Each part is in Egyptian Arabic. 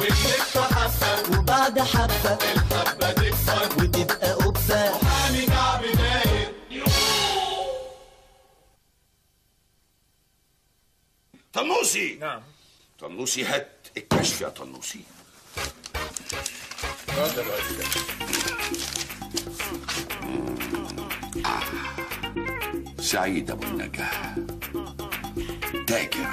ونلف حبة وبعد حبة الحبة تكبر وتبقى قبة محامي كعب داير طنوسي نعم طنوسي هات الكشف يا طنوسي سعيد ابو النجاح تاجر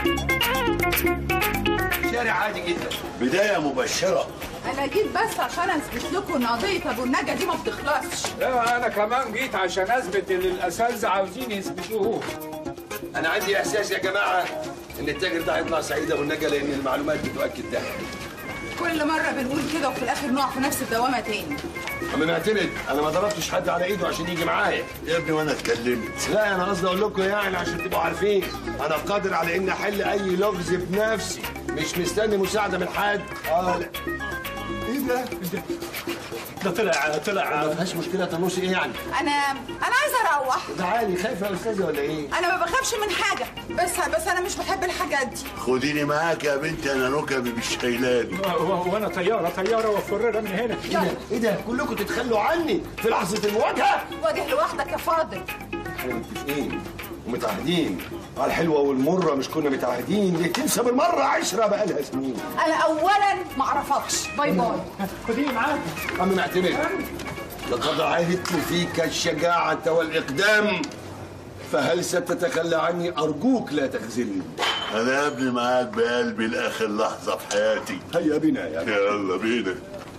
شارع عادي جدا بدايه مبشره انا جيت بس عشان اثبت لكم ان قضيه ابو النجا دي ما بتخلصش لا انا كمان جيت عشان اثبت اللي الاساتذه عاوزين يثبتوه انا عندي احساس يا جماعه ان التاجر ده هيطلع سعيد ابو النجا لان المعلومات بتؤكد ده كل مره بنقول كده وفي الاخر نقع في نفس الدوامه تاني اما معترض انا ما ضربتش حد على ايده عشان يجي معايا يا ابني وانا اتكلمت لا انا قصدي اقول لكم يعني عشان تبقوا عارفين انا قادر على اني احل اي لغز بنفسي مش مستني مساعده من حد اه لا ايه ده؟ ده طلع طلع ما فيهاش مشكله طنوسي ايه يعني؟ انا انا عايزه اروح تعالي خايفه يا استاذه ولا ايه؟ انا ما بخافش من حاجه بس بس انا مش بحب الحاجات دي خديني معاك يا بنتي انا ركبي مش شايلاني وانا طياره طياره وفرنا من هنا ايه ده؟ ايه ده؟ كلكم تتخلوا عني في لحظه المواجهه؟ واجه لوحدك يا فاضل احنا متفقين ومتعهدين على الحلوه والمره مش كنا متعهدين ليه تنسى بالمره عشره بقالها سنين انا اولا ما اعرفكش باي باي خديني معاك عم معتمد لقد عهدت فيك الشجاعة والإقدام فهل ستتخلى عني أرجوك لا تخذلني انا يا ابني معاك بقلبي لاخر لحظه في حياتي هيا بنا يا يلا بينا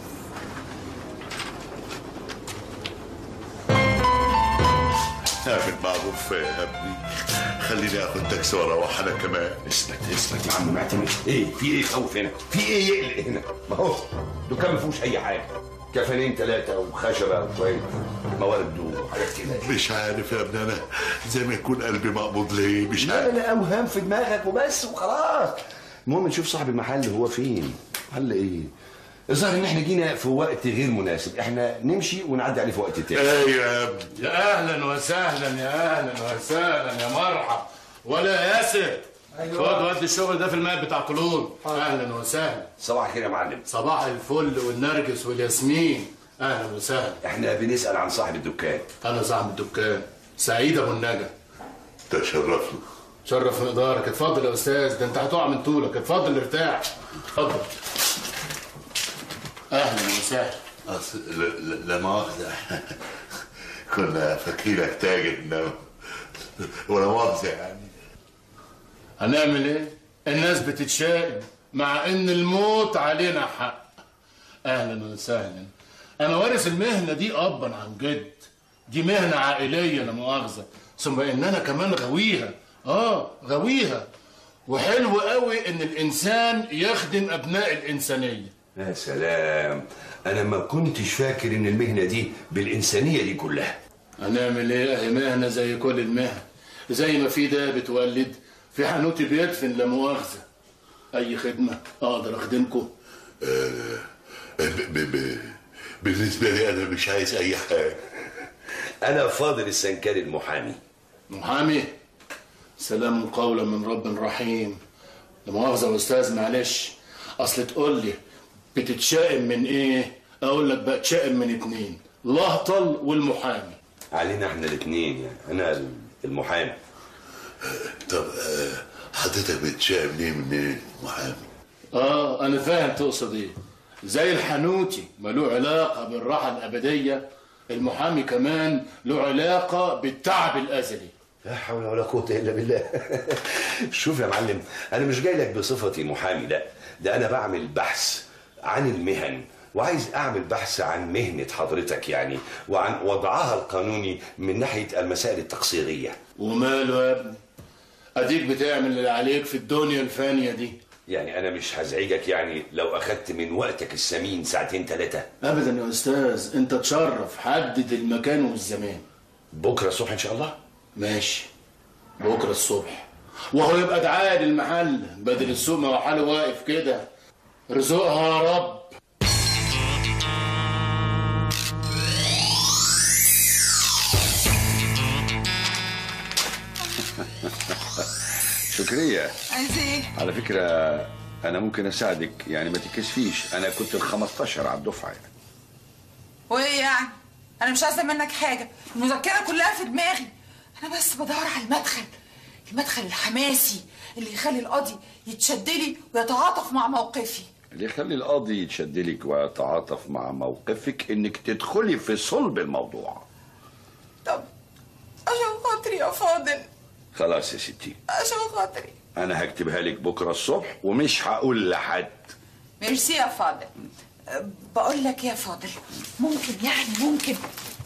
اعمل معروف يا ابني خليني اخد تاكسي واروح انا كمان اثبت اثبت يا عم معتمد ايه في ايه خوف هنا في ايه يقلق هنا ما هو دكان ما فيهوش اي حاجه كفنين ثلاثه وخشبه وشويه موارد وحاجات كده مش عارف يا ابني انا زي ما يكون قلبي مقبوض ليه مش لا عارف لا اوهام في دماغك وبس وخلاص المهم نشوف صاحب المحل هو فين محل ايه الظاهر ان احنا جينا في وقت غير مناسب احنا نمشي ونعدي عليه في وقت تاني ايوه يا ابني يا اهلا وسهلا يا اهلا وسهلا يا مرحب ولا ياسر أيوة. خد ودي الشغل ده في الماء بتاع طولون اهلا وسهلا صباح الخير يا معلم صباح الفل والنرجس والياسمين اهلا وسهلا احنا بنسال عن صاحب الدكان انا صاحب الدكان سعيد ابو النجا تشرفنا شرف مقدارك اتفضل يا استاذ ده انت هتقع من طولك اتفضل ارتاح اتفضل اهلا وسهلا أصل لا- لا لا مؤاخذة كنا فاكرينك تاجر انما ولا مؤاخذة يعني هنعمل ايه الناس بتتشائم مع ان الموت علينا حق اهلا وسهلا انا وارث المهنه دي ابا عن جد دي مهنه عائليه لا مؤاخذه ثم ان انا كمان غاويها اه غاويها وحلو قوي ان الانسان يخدم ابناء الانسانيه يا سلام انا ما كنتش فاكر ان المهنه دي بالانسانيه دي كلها هنعمل ايه اهي مهنه زي كل المهن زي ما في ده بتولد في حانوتي بيدفن لا مؤاخذه اي خدمه اقدر اخدمكم ب- ب- ب- بالنسبة لي أنا مش عايز أي حاجة انا فاضل السنكري المحامي محامي سلام قولا من رب رحيم لا مؤاخذة يا أستاذ معلش أصل تقول لي بتتشائم من إيه؟ أقول لك بتشائم من اتنين الأهطل والمحامي علينا احنا الاثنين يعني انا المحامي طب آه، حضرتك بتشائم ليه من إيه محامي آه أنا فاهم تقصد إيه زي الحنوتي ما له علاقة بالراحة الأبدية المحامي كمان له علاقة بالتعب الأزلي لا حول ولا قوة إلا بالله شوف يا معلم أنا مش جاي لك بصفتي محامي لا ده أنا بعمل بحث عن المهن وعايز أعمل بحث عن مهنة حضرتك يعني وعن وضعها القانوني من ناحية المسائل التقصيرية وماله يا ابني أديك بتعمل اللي عليك في الدنيا الفانية دي يعني أنا مش هزعجك يعني لو أخدت من وقتك الثمين ساعتين ثلاثة ابدا يا استاذ انت تشرف حدد المكان والزمان بكرة الصبح إن شاء الله ماشي بكره الصبح وهو يبقى دعايه للمحل بدل السوق ما هو حاله واقف كده رزقها يا رب شكرية عايز ايه؟ على فكرة انا ممكن اساعدك يعني ما تكسفيش انا كنت ال 15 على الدفعه يعني. وايه يعني انا مش عايزه منك حاجه المذكره كلها في دماغي انا بس بدور على المدخل المدخل الحماسي اللي يخلي القاضي يتشدلي ويتعاطف مع موقفي اللي يخلي القاضي يتشدلك ويتعاطف مع موقفك انك تدخلي في صلب الموضوع طب عشان خاطري يا فاضل خلاص يا ستي عشان خاطري انا هكتبها لك بكره الصبح ومش هقول لحد ميرسي يا فاضل أه، بقول لك يا فاضل ممكن يعني ممكن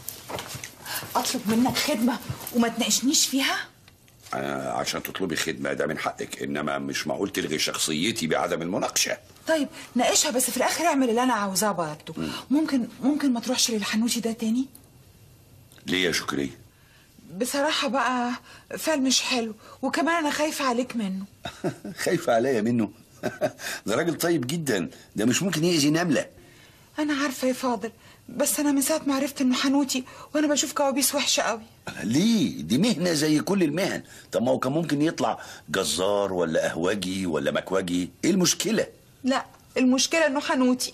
اطلب منك خدمه وما تناقشنيش فيها آه، عشان تطلبي خدمه ده من حقك انما مش معقول تلغي شخصيتي بعدم المناقشه طيب ناقشها بس في الاخر اعمل اللي انا عاوزاه برضه ممكن ممكن ما تروحش للحنوتي ده تاني ليه يا شكري بصراحه بقى فعل مش حلو وكمان انا خايفه عليك منه خايفه عليا منه ده راجل طيب جدا ده مش ممكن يأذي نمله انا عارفه يا فاضل بس انا من ساعه ما عرفت انه حنوتي وانا بشوف كوابيس وحشه قوي ليه دي مهنه زي كل المهن طب ما هو كان ممكن يطلع جزار ولا قهوجي ولا مكوجي ايه المشكله لا المشكله انه حنوتي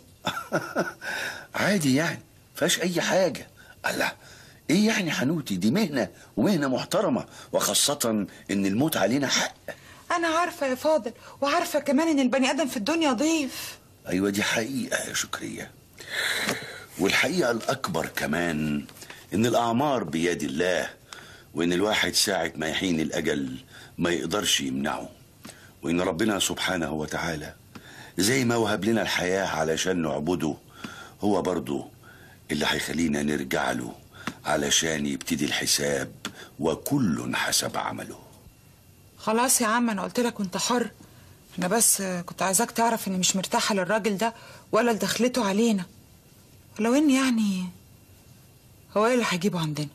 عادي يعني فيهاش اي حاجه الله ايه يعني حنوتي دي مهنه ومهنه محترمه وخاصه ان الموت علينا حق انا عارفه يا فاضل وعارفه كمان ان البني ادم في الدنيا ضيف ايوه دي حقيقه يا شكريه والحقيقه الاكبر كمان ان الاعمار بيد الله وان الواحد ساعه ما يحين الاجل ما يقدرش يمنعه وان ربنا سبحانه وتعالى زي ما وهب لنا الحياه علشان نعبده هو برضه اللي هيخلينا نرجع له علشان يبتدي الحساب وكل حسب عمله خلاص يا عم انا قلت لك كنت حر انا بس كنت عايزاك تعرف اني مش مرتاحه للراجل ده ولا لدخلته علينا ولو ان يعني هو ايه اللي هيجيبه عندنا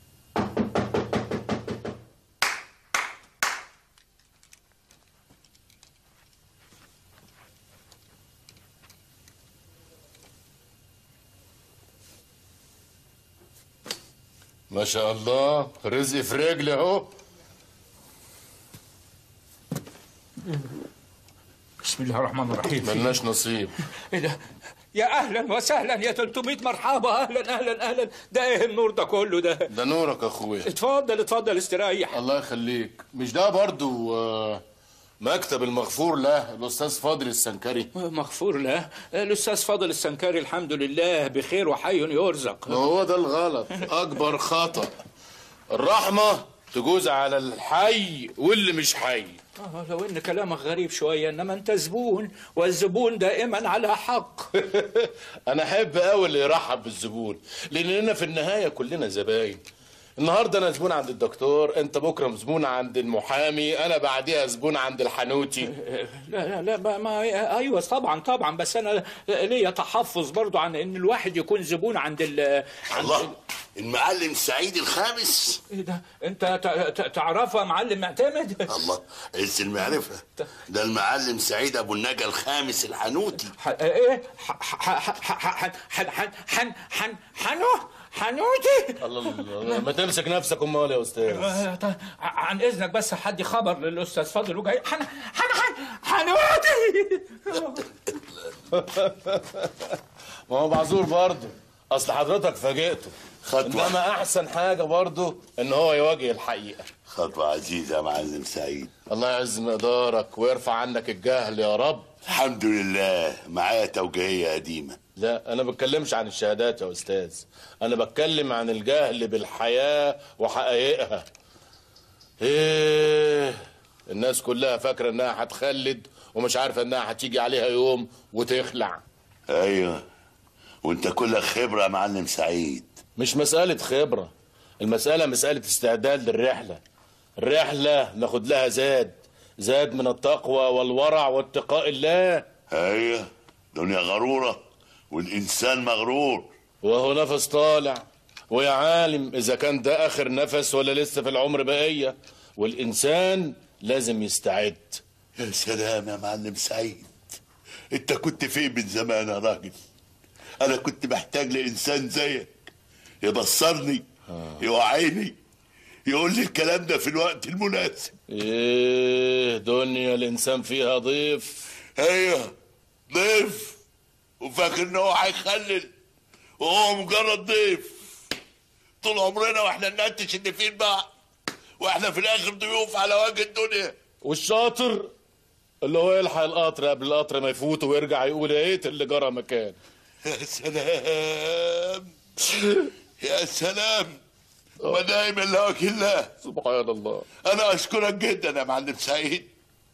ما شاء الله رزق في رجلي اهو بسم الله الرحمن الرحيم ملناش نصيب ايه ده يا اهلا وسهلا يا 300 مرحبا اهلا اهلا اهلا ده ايه النور ده كله ده ده نورك يا اخويا اتفضل اتفضل استريح الله يخليك مش ده برضو آه، مكتب المغفور له الاستاذ فاضل السنكري مغفور له الاستاذ فاضل السنكري الحمد لله بخير وحي يرزق ما هو ده الغلط اكبر خطأ الرحمة تجوز على الحي واللي مش حي آه لو ان كلامك غريب شويه انما انت زبون والزبون دائما على حق انا احب قوي اللي يرحب بالزبون لاننا في النهايه كلنا زباين النهارده انا زبون عند الدكتور انت بكره زبون عند المحامي انا بعديها زبون عند الحنوتي لا لا لا ما, ما ايوه طبعا طبعا بس انا ليا تحفظ برضو عن ان الواحد يكون زبون عند ال عند الله المعلم سعيد الخامس ايه ده انت ت- ت- تعرفه يا معلم معتمد الله عز المعرفة ده المعلم سعيد أبو النجا الخامس الحنوتي ح- ايه ح- ح- ح- ح- ح- حن حن حن حن حنو حنوتي الله الله ما تمسك نفسك امال يا استاذ آه، طيب، ع- عن اذنك بس حد خبر للاستاذ فاضل وجاي حن حن حن حنوتي ما هو معذور برضه اصل حضرتك فاجئته خطوة. انما احسن حاجه برضه ان هو يواجه الحقيقه خطوة عزيزة يا معلم سعيد الله يعز مقدارك ويرفع عنك الجهل يا رب الحمد لله معايا توجيهية قديمة لا انا بتكلمش عن الشهادات يا استاذ انا بتكلم عن الجهل بالحياه وحقائقها ايه الناس كلها فاكره انها هتخلد ومش عارفه انها هتيجي عليها يوم وتخلع أيوة وأنت كلك خبرة يا معلم سعيد مش مسألة خبرة المسألة مسألة استعداد للرحلة الرحلة ناخد لها زاد زاد من التقوى والورع واتقاء الله أيوة دنيا غرورة والإنسان مغرور وهو نفس طالع ويا عالم إذا كان ده آخر نفس ولا لسه في العمر بقية والإنسان لازم يستعد يا سلام يا معلم سعيد انت كنت فين من زمان يا راجل انا كنت محتاج لانسان زيك يبصرني يوعيني يقول لي الكلام ده في الوقت المناسب إيه دنيا الإنسان فيها ضيف ايوه ضيف وفاكر ان هو هيخلل وهو مجرد ضيف طول عمرنا واحنا ننتش اللي فين بقى واحنا في الاخر ضيوف على وجه الدنيا والشاطر اللي هو يلحق القطر قبل القطر ما يفوت ويرجع يقول يا ريت اللي جرى مكان يا سلام يا سلام ما دايم الا وجه الله سبحان الله انا اشكرك جدا يا معلم سعيد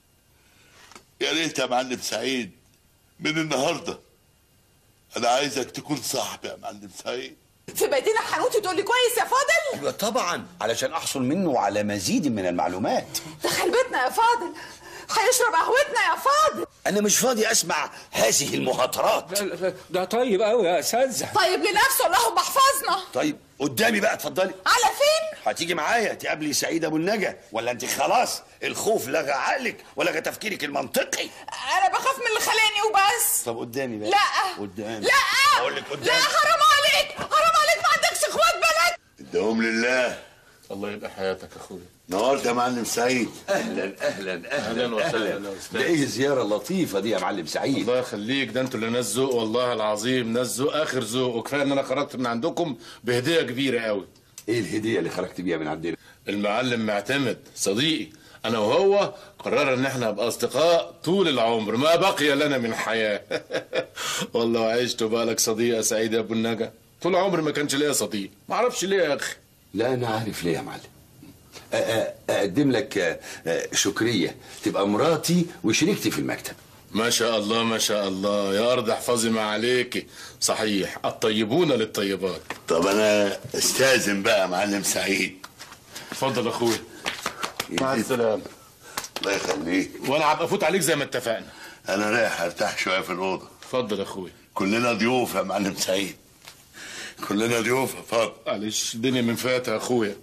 يا ريت يا معلم سعيد من النهارده انا عايزك تكون صاحبي يا معلم سعيد في بيتنا حنوتي تقول لي كويس يا فاضل ايوه طبعا علشان احصل منه على مزيد من المعلومات دخل بيتنا يا فاضل هيشرب قهوتنا يا فاضل انا مش فاضي اسمع هذه المهاترات ده- ده طيب قوي يا اساتذه طيب لنفسه اللهم احفظنا طيب قدامي بقى اتفضلي على فين هتيجي معايا تقابلي سعيد ابو النجا ولا انت خلاص الخوف لغى عقلك ولغى تفكيرك المنطقي انا بخاف من اللي خلاني وبس طب قدامي بقى لا قدامي لا اقول لك قدامي لا حرام عليك حرام عليك ما عندكش اخوات بلد ادهم لله الله يبقى حياتك يا اخويا نورت يا معلم سعيد اهلا اهلا أهلاً وسهلاً يا أستاذ. ده ايه الزياره اللطيفه دي يا معلم سعيد الله يخليك ده انتوا اللي ناس ذوق والله العظيم ناس ذوق اخر ذوق وكفايه ان انا خرجت من عندكم بهديه كبيره قوي ايه الهديه اللي خرجت بيها من عندنا المعلم معتمد صديقي انا وهو قررنا ان احنا نبقى اصدقاء طول العمر ما بقي لنا من حياه والله عشت بالك صديق يا سعيد يا ابو النجا طول عمري ما كانش ليا صديق ما اعرفش ليه يا اخي لا انا عارف ليه يا معلم أ- أ- اقدم لك أ- أ- شكريه تبقى مراتي وشريكتي في المكتب ما شاء الله ما شاء الله يا ارض احفظي ما عليكي صحيح الطيبون للطيبات طب انا استاذن بقى يا معلم سعيد اتفضل اخويا مع السلامه الله يخليك وانا هبقى افوت عليك زي ما اتفقنا انا رايح ارتاح شويه في الاوضه اتفضل يا اخويا كلنا ضيوف يا معلم سعيد كلنا ضيوف يا فاضل معلش الدنيا من فات يا اخويا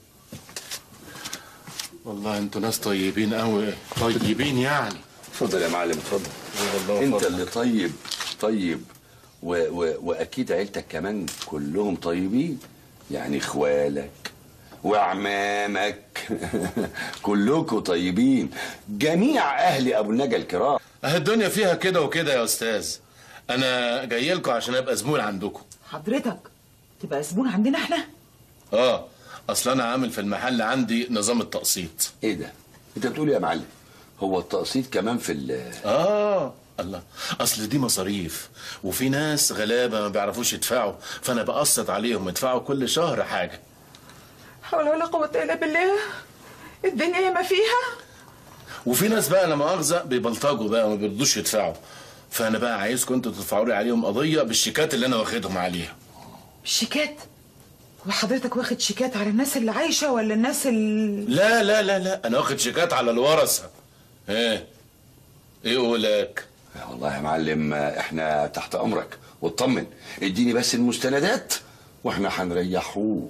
والله انتوا ناس طيبين قوي طيبين يعني اتفضل يا معلم اتفضل والله انت فضل. اللي طيب طيب و و واكيد عيلتك كمان كلهم طيبين يعني اخوالك وعمامك كلكم طيبين جميع اهل ابو النجا الكرام اهي الدنيا فيها كده وكده يا استاذ انا جاي لكم عشان ابقى زبون عندكم حضرتك تبقى زبون عندنا احنا اه اصل انا عامل في المحل عندي نظام التقسيط ايه ده انت بتقول إيه يا معلم هو التقسيط كمان في ال اه الله اصل دي مصاريف وفي ناس غلابه ما بيعرفوش يدفعوا فانا بقسط عليهم يدفعوا كل شهر حاجه حول ولا قوة الا بالله الدنيا ياما فيها وفي ناس بقى لا مؤاخذه بيبلطجوا بقى وما بيرضوش يدفعوا فانا بقى عايزكم انتوا تدفعوا لي عليهم قضيه بالشيكات اللي انا واخدهم عليها شيكات وحضرتك واخد شيكات على الناس اللي عايشة ولا الناس اللي لا لا لا لا انا واخد شيكات على الورثه ايه ايه قولك يا والله يا معلم احنا تحت امرك واطمن اديني بس المستندات واحنا هنريحوه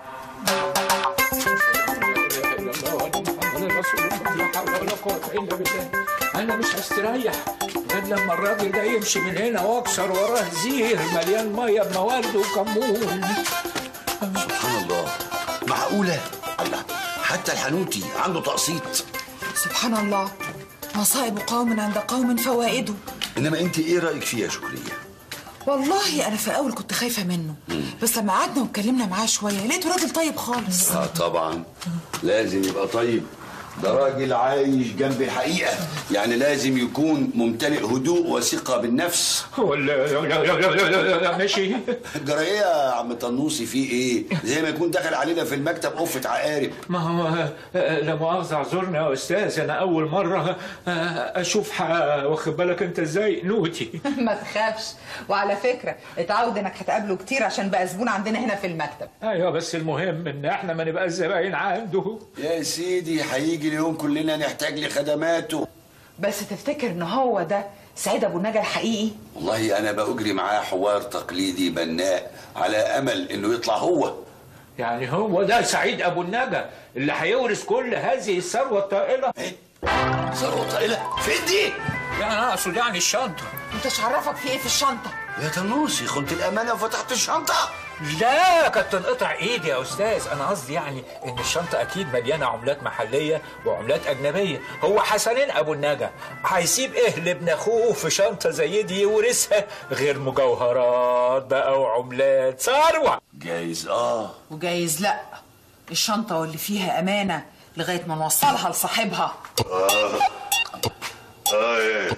انا مش هستريح غير لما الراجل ده يمشي من هنا واكسر وراه زير مليان ميه بمواد وكمون سبحان الله معقولة الله حتى الحنوتي عنده تقسيط سبحان الله مصائب قوم عند قوم فوائده انما انت ايه رايك فيها يا شكريه والله انا في الاول كنت خايفه منه بس لما قعدنا واتكلمنا معاه شويه لقيته راجل طيب خالص اه طبعا لازم يبقى طيب ده راجل عايش جنب الحقيقه يعني لازم يكون ممتلئ هدوء وثقه بالنفس ولا ماشي جرايه يا عم طنوسي في ايه زي ما يكون دخل علينا في المكتب قفه عقارب ما هو آه، لا مؤاخذة اعذرني يا استاذ انا اول مرة آه، اشوف ح- واخد بالك انت ازاي نوتي ما تخافش وعلى فكرة اتعود انك هتقابله كتير عشان بقى زبون عندنا هنا في المكتب ايوه بس المهم ان احنا ما نبقى الزباين عنده يا سيدي هيجي اليوم كلنا نحتاج لخدماته بس تفتكر ان هو ده سعيد ابو النجا الحقيقي والله انا بأجري معاه حوار تقليدي بناء على امل انه يطلع هو يعني هو ده سعيد ابو النجا اللي هيورث كل هذه الثروة الطائلة ايه ثروه طائله فين دي يعني انا اقصد يعني الشنطه انت مش عرفك في ايه في الشنطه يا تنوسي خنت الامانه وفتحت الشنطه لا كانت تنقطع ايدي يا استاذ انا قصدي يعني ان الشنطه اكيد مليانه عملات محليه وعملات اجنبيه هو حسنين ابو النجا هيسيب ايه لابن اخوه في شنطه زي دي يورثها غير مجوهرات بقى وعملات ثروه جايز اه وجايز لا الشنطه واللي فيها امانه لغايه ما نوصلها لصاحبها اه ايه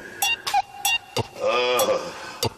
اه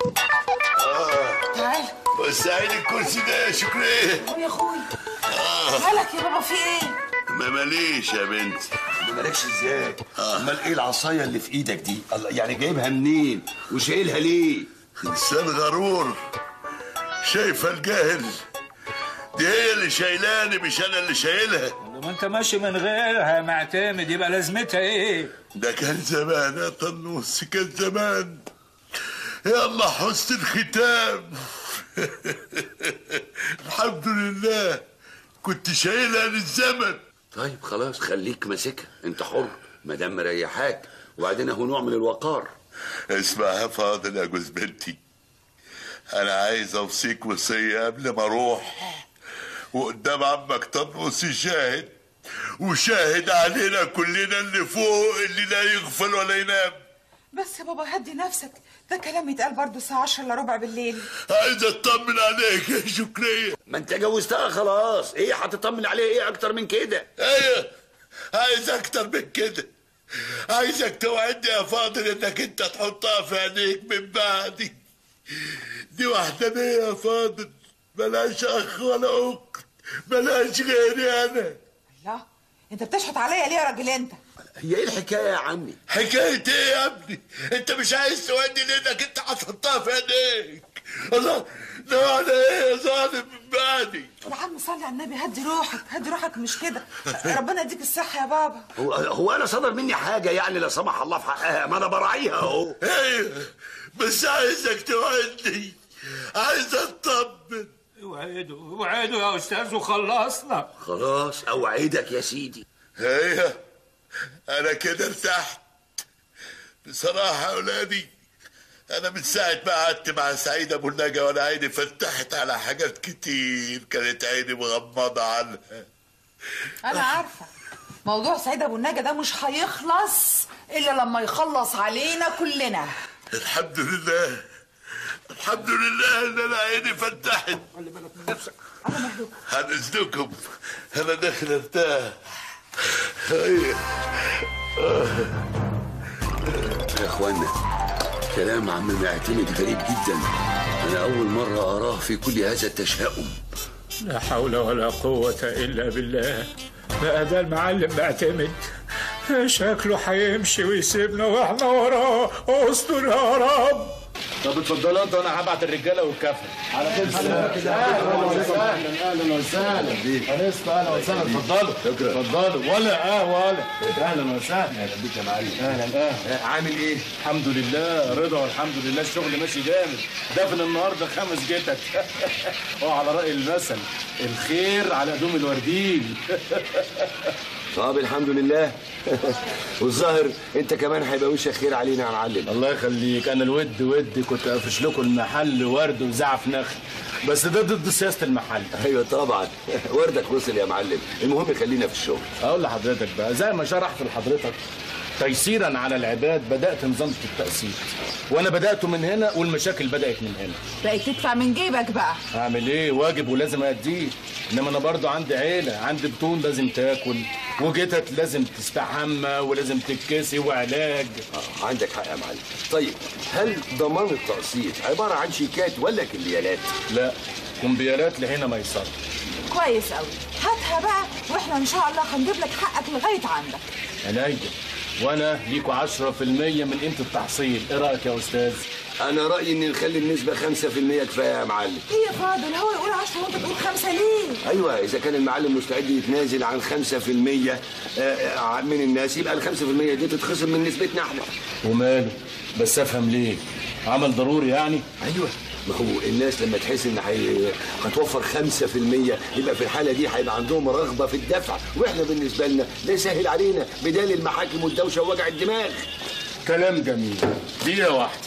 تعال وسعيد الكرسي ده يا شكري قوم يا اخويا مالك يا بابا في ايه ما ماليش يا بنت مالكش ازاي امال ايه العصايه اللي في ايدك دي الله يعني جايبها منين وشايلها ليه انسان غرور شايفه الجاهل دي هي اللي شايلاني مش انا اللي شايلها ما انت ماشي من غيرها يا معتمد يبقى لازمتها ايه ده كان زمان يا طنوس كان زمان يلا حسن الختام الحمد لله كنت شايلها للزمن طيب خلاص خليك ماسكها انت حر ما دام مريحاك وبعدين هو نوع من الوقار اسمعها فاضل يا جوز بنتي انا عايز اوصيك وصيه قبل ما اروح وقدام عمك طنوس شاهد وشاهد علينا كلنا اللي فوق اللي لا يغفل ولا ينام بس يا بابا هدي نفسك ده كلام يتقال برضه الساعه 10 الا ربع بالليل عايز اطمن عليك يا شكرية ما انت جوزتها خلاص ايه هتطمن عليها ايه اكتر من كده ايوه عايز اكتر من كده عايزك توعدني يا فاضل انك انت تحطها في عينيك من بعدي دي وحدانية يا فاضل ملهاش اخ ولا اخت ملهاش غيري انا لا انت بتشحت عليا ليه يا راجل انت هي ايه الحكايه يا عمي حكاية ايه يا ابني انت مش عايز تودي لانك انت هتحطها في عينيك الله ده على ايه يا ظالم من بعدي يا عم صلي على النبي هدي روحك هدي روحك مش كده ربنا يديك الصحه يا بابا هو, هو انا صدر مني حاجه يعني لا سمح الله في حقها ما انا براعيها اهو ايوه بس عايزك توعدني عايز اطمن وعدوا وعدوا يا استاذ وخلصنا خلاص اوعدك يا سيدي ايوه انا كده ارتحت بصراحه يا اولادي انا من ساعه ما قعدت مع سعيد ابو النجا وانا عيني فتحت على حاجات كتير كانت عيني مغمضه عنها انا عارفه موضوع سعيد ابو النجا ده مش هيخلص الا لما يخلص علينا كلنا الحمد لله الحمد لله ان انا عيني فتحت هنزلكم انا داخل ارتاح ايوه يا اخوانا كلام عم معتمد غريب جدا انا اول مره اراه في كل هذا التشاؤم لا حول ولا قوة إلا بالله بقى ده المعلم معتمد شكله هيمشي ويسيبنا واحنا وراه استر يا رب طب اتفضلوا انتوا انا هبعت الرجاله والكفن على كده اهلا وسهلا اهلا وسهلا هنسمع اهلا وسهلا اتفضلوا اتفضلوا ولا اه ولا اهلا وسهلا اهلا بيك يا معلم اهلا اهلا عامل ايه الحمد لله رضا والحمد لله الشغل ماشي جامد دفن النهارده خمس جتت وعلى راي المثل الخير على قدوم الوردين طب الحمد لله والظاهر انت كمان هيبقى وشك خير علينا يا معلم الله يخليك انا الود ود كنت قافش لكم المحل ورد وزعف نخل بس ده ضد سياسه المحل ايوه طبعا وردك وصل يا معلم المهم خلينا في الشغل اقول لحضرتك بقى زي ما شرحت لحضرتك تيسيرا على العباد بدات نظام التقسيط وانا بدات من هنا والمشاكل بدات من هنا بقيت تدفع من جيبك بقى اعمل ايه واجب ولازم اديه انما انا برضو عندي عيله عندي بطون لازم تاكل وجتت لازم تستحمى ولازم تتكسي وعلاج آه عندك حق يا معلم طيب هل ضمان التقسيط عباره عن شيكات ولا كمبيالات لا كمبيالات لهنا ميسره كويس قوي هاتها بقى واحنا ان شاء الله هنجيب لك حقك لغايه عندك عينيا وانا ليكوا 10% من قيمه التحصيل ايه رايك يا استاذ انا رايي ان نخلي النسبه 5% كفايه يا معلم ايه يا فاضل هو يقول 10 وانت تقول خمسة ليه ايوه اذا كان المعلم مستعد يتنازل عن 5% آه، آه، من الناس يبقى ال 5% دي تتخصم من نسبتنا احنا وماله بس افهم ليه عمل ضروري يعني ايوه ما هو الناس لما تحس ان هي- هتوفر 5% يبقى في الحاله دي هيبقى عندهم رغبه في الدفع واحنا بالنسبه لنا ده يسهل علينا بدال المحاكم والدوشه ووجع الدماغ كلام جميل دقيقة واحدة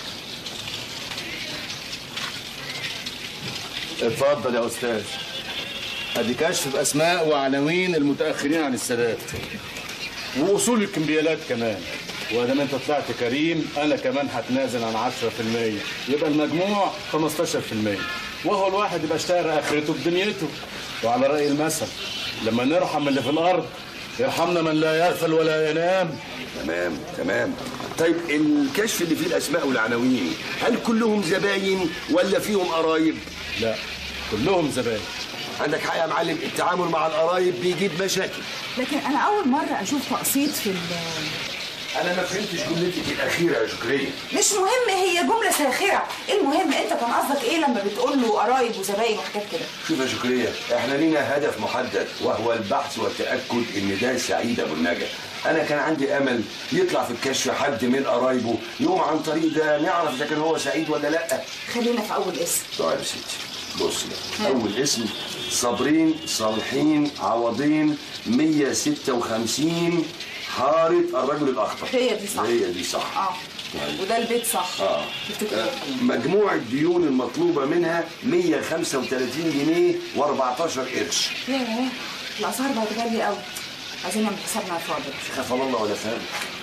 اتفضل يا أستاذ ادي كشف بأسماء وعناوين المتأخرين عن السادات وأصول الكمبيالات كمان وادام انت طلعت كريم انا كمان هتنازل عن 10% يبقى المجموع 15% وهو الواحد يبقى اشتغل اخرته بدنيته وعلى رأي المثل لما نرحم اللي في الارض يرحمنا من لا يغفل ولا ينام تمام تمام طيب الكشف اللي فيه الاسماء والعناوين هل كلهم زباين ولا فيهم قرايب لا كلهم زباين عندك حق يا معلم التعامل مع القرايب بيجيب مشاكل لكن انا اول مره اشوف تقسيط في ال انا ما فهمتش جملتك الاخيره يا شكريه مش مهم هي جمله ساخره المهم انت كان قصدك ايه لما بتقول له قرايب وزباين وحاجات كده شوف يا شكريه احنا لينا هدف محدد وهو البحث والتاكد ان ده سعيد ابو النجا انا كان عندي امل يطلع في الكشف حد من قرايبه يقوم عن طريق ده نعرف اذا كان هو سعيد ولا لا خلينا في اول اسم طيب يا ستي بص بقى. اول اسم صابرين صالحين عوضين 156 حارة الرجل الاخضر هي دي صح. هي دي صح اه طيب. وده البيت صح اه تفتكر آه، مجموع الديون المطلوبة منها 135 جنيه و14 قرش ياه الاسعار بقت غاليه قوي عايزين نعمل حسابنا يا فاضل خاف الله ولا فهم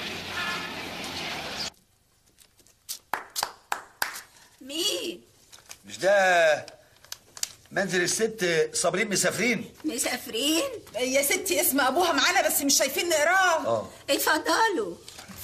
مين؟ مش ده منزل الست صابرين مسافرين مسافرين؟ يا ستي اسم ابوها معانا بس مش شايفين نقراه اه اتفضلوا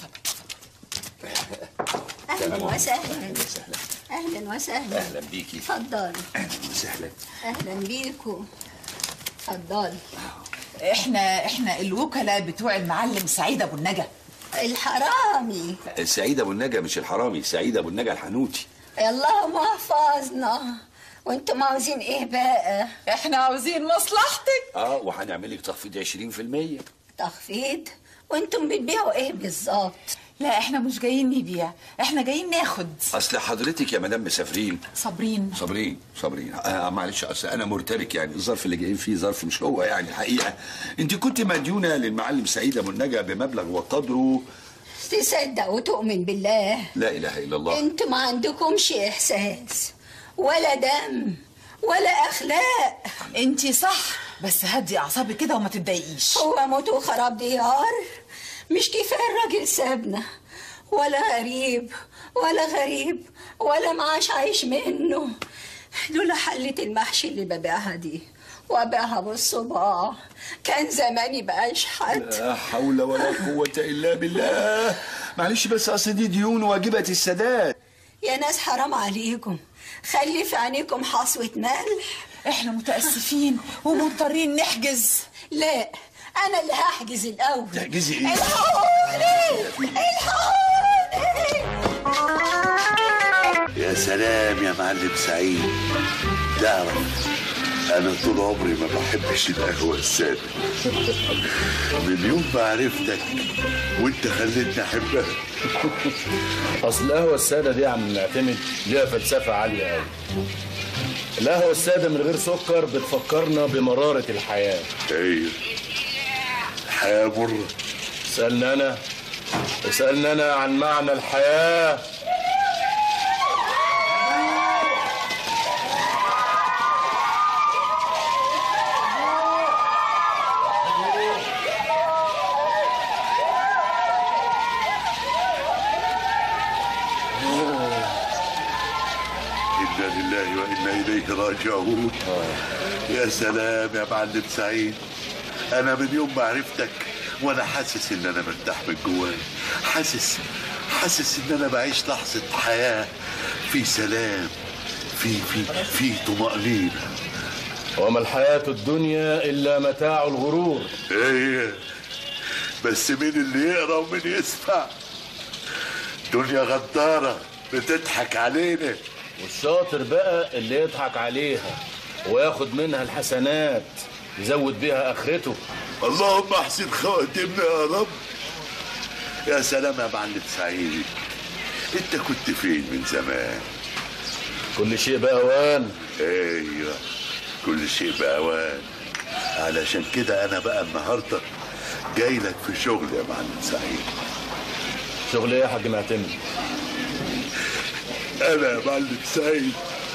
اهلا وسهلا اهلا وسهلا اهلا بيكي اتفضلوا اهلا وسهلا اهلا بيكم اتفضلوا احنا احنا الوكلاء بتوع المعلم سعيد ابو النجا الحرامي سعيد ابو النجا مش الحرامي سعيد ابو النجا الحنوتي اللهم احفظنا وانتم عاوزين ايه بقى؟ احنا عاوزين مصلحتك اه وهنعمل لك تخفيض 20% تخفيض وانتم بتبيعوا ايه بالظبط؟ لا احنا مش جايين نبيع احنا جايين ناخد اصل حضرتك يا مدام مسافرين صابرين صابرين صابرين آه معلش اصل انا مرتبك يعني الظرف اللي جايين فيه ظرف مش هو يعني الحقيقه انت كنت مديونه للمعلم سعيد ابو النجا بمبلغ وقدره تصدق وتؤمن بالله لا اله الا الله انتوا ما عندكمش احساس ولا دم ولا اخلاق انتي صح بس هدي اعصابك كده وما تتضايقيش هو موت وخراب ديار مش كفايه الراجل سابنا ولا غريب ولا غريب ولا معاش عايش منه لولا حلة المحشي اللي ببيعها دي وابيعها بالصباع كان زماني بقى اشحت لا حول ولا قوه الا بالله معلش بس اصل دي ديون واجبه السداد يا ناس حرام عليكم خلي في عينيكم حصوة ملح احنا متاسفين ومضطرين نحجز لا انا اللي هحجز الاول تحجزي ايه؟ الحقوني الحقوني يا سلام يا معلم سعيد تعرف انا طول عمري ما بحبش القهوه الساده من يوم ما عرفتك وانت خليتني احبها اصل القهوه الساده دي يا عم معتمد ليها فلسفه عاليه قوي القهوه الساده من غير سكر بتفكرنا بمراره الحياه ايوه الحياه مره اسالني انا اسالني انا عن معنى الحياه انا لله وانا اليه راجعون يا سلام يا معلم سعيد انا من يوم ما عرفتك وانا حاسس ان انا مرتاح من جوايا حاسس حاسس ان انا بعيش لحظه حياه في سلام في في في طمانينه وما الحياه الدنيا الا متاع الغرور ايه بس مين اللي يقرا ومين يسمع دنيا غدارة بتضحك علينا والشاطر بقى اللي يضحك عليها وياخد منها الحسنات يزود بيها اخرته اللهم احسن خواتمنا يا رب يا سلام يا معلم سعيد انت كنت فين من زمان كل شيء بأوان ايوه كل شيء بأوان علشان كده انا بقى النهارده جاي لك في شغل يا معلم سعيد شغل ايه يا حاج معتمد انا يا معلم سعيد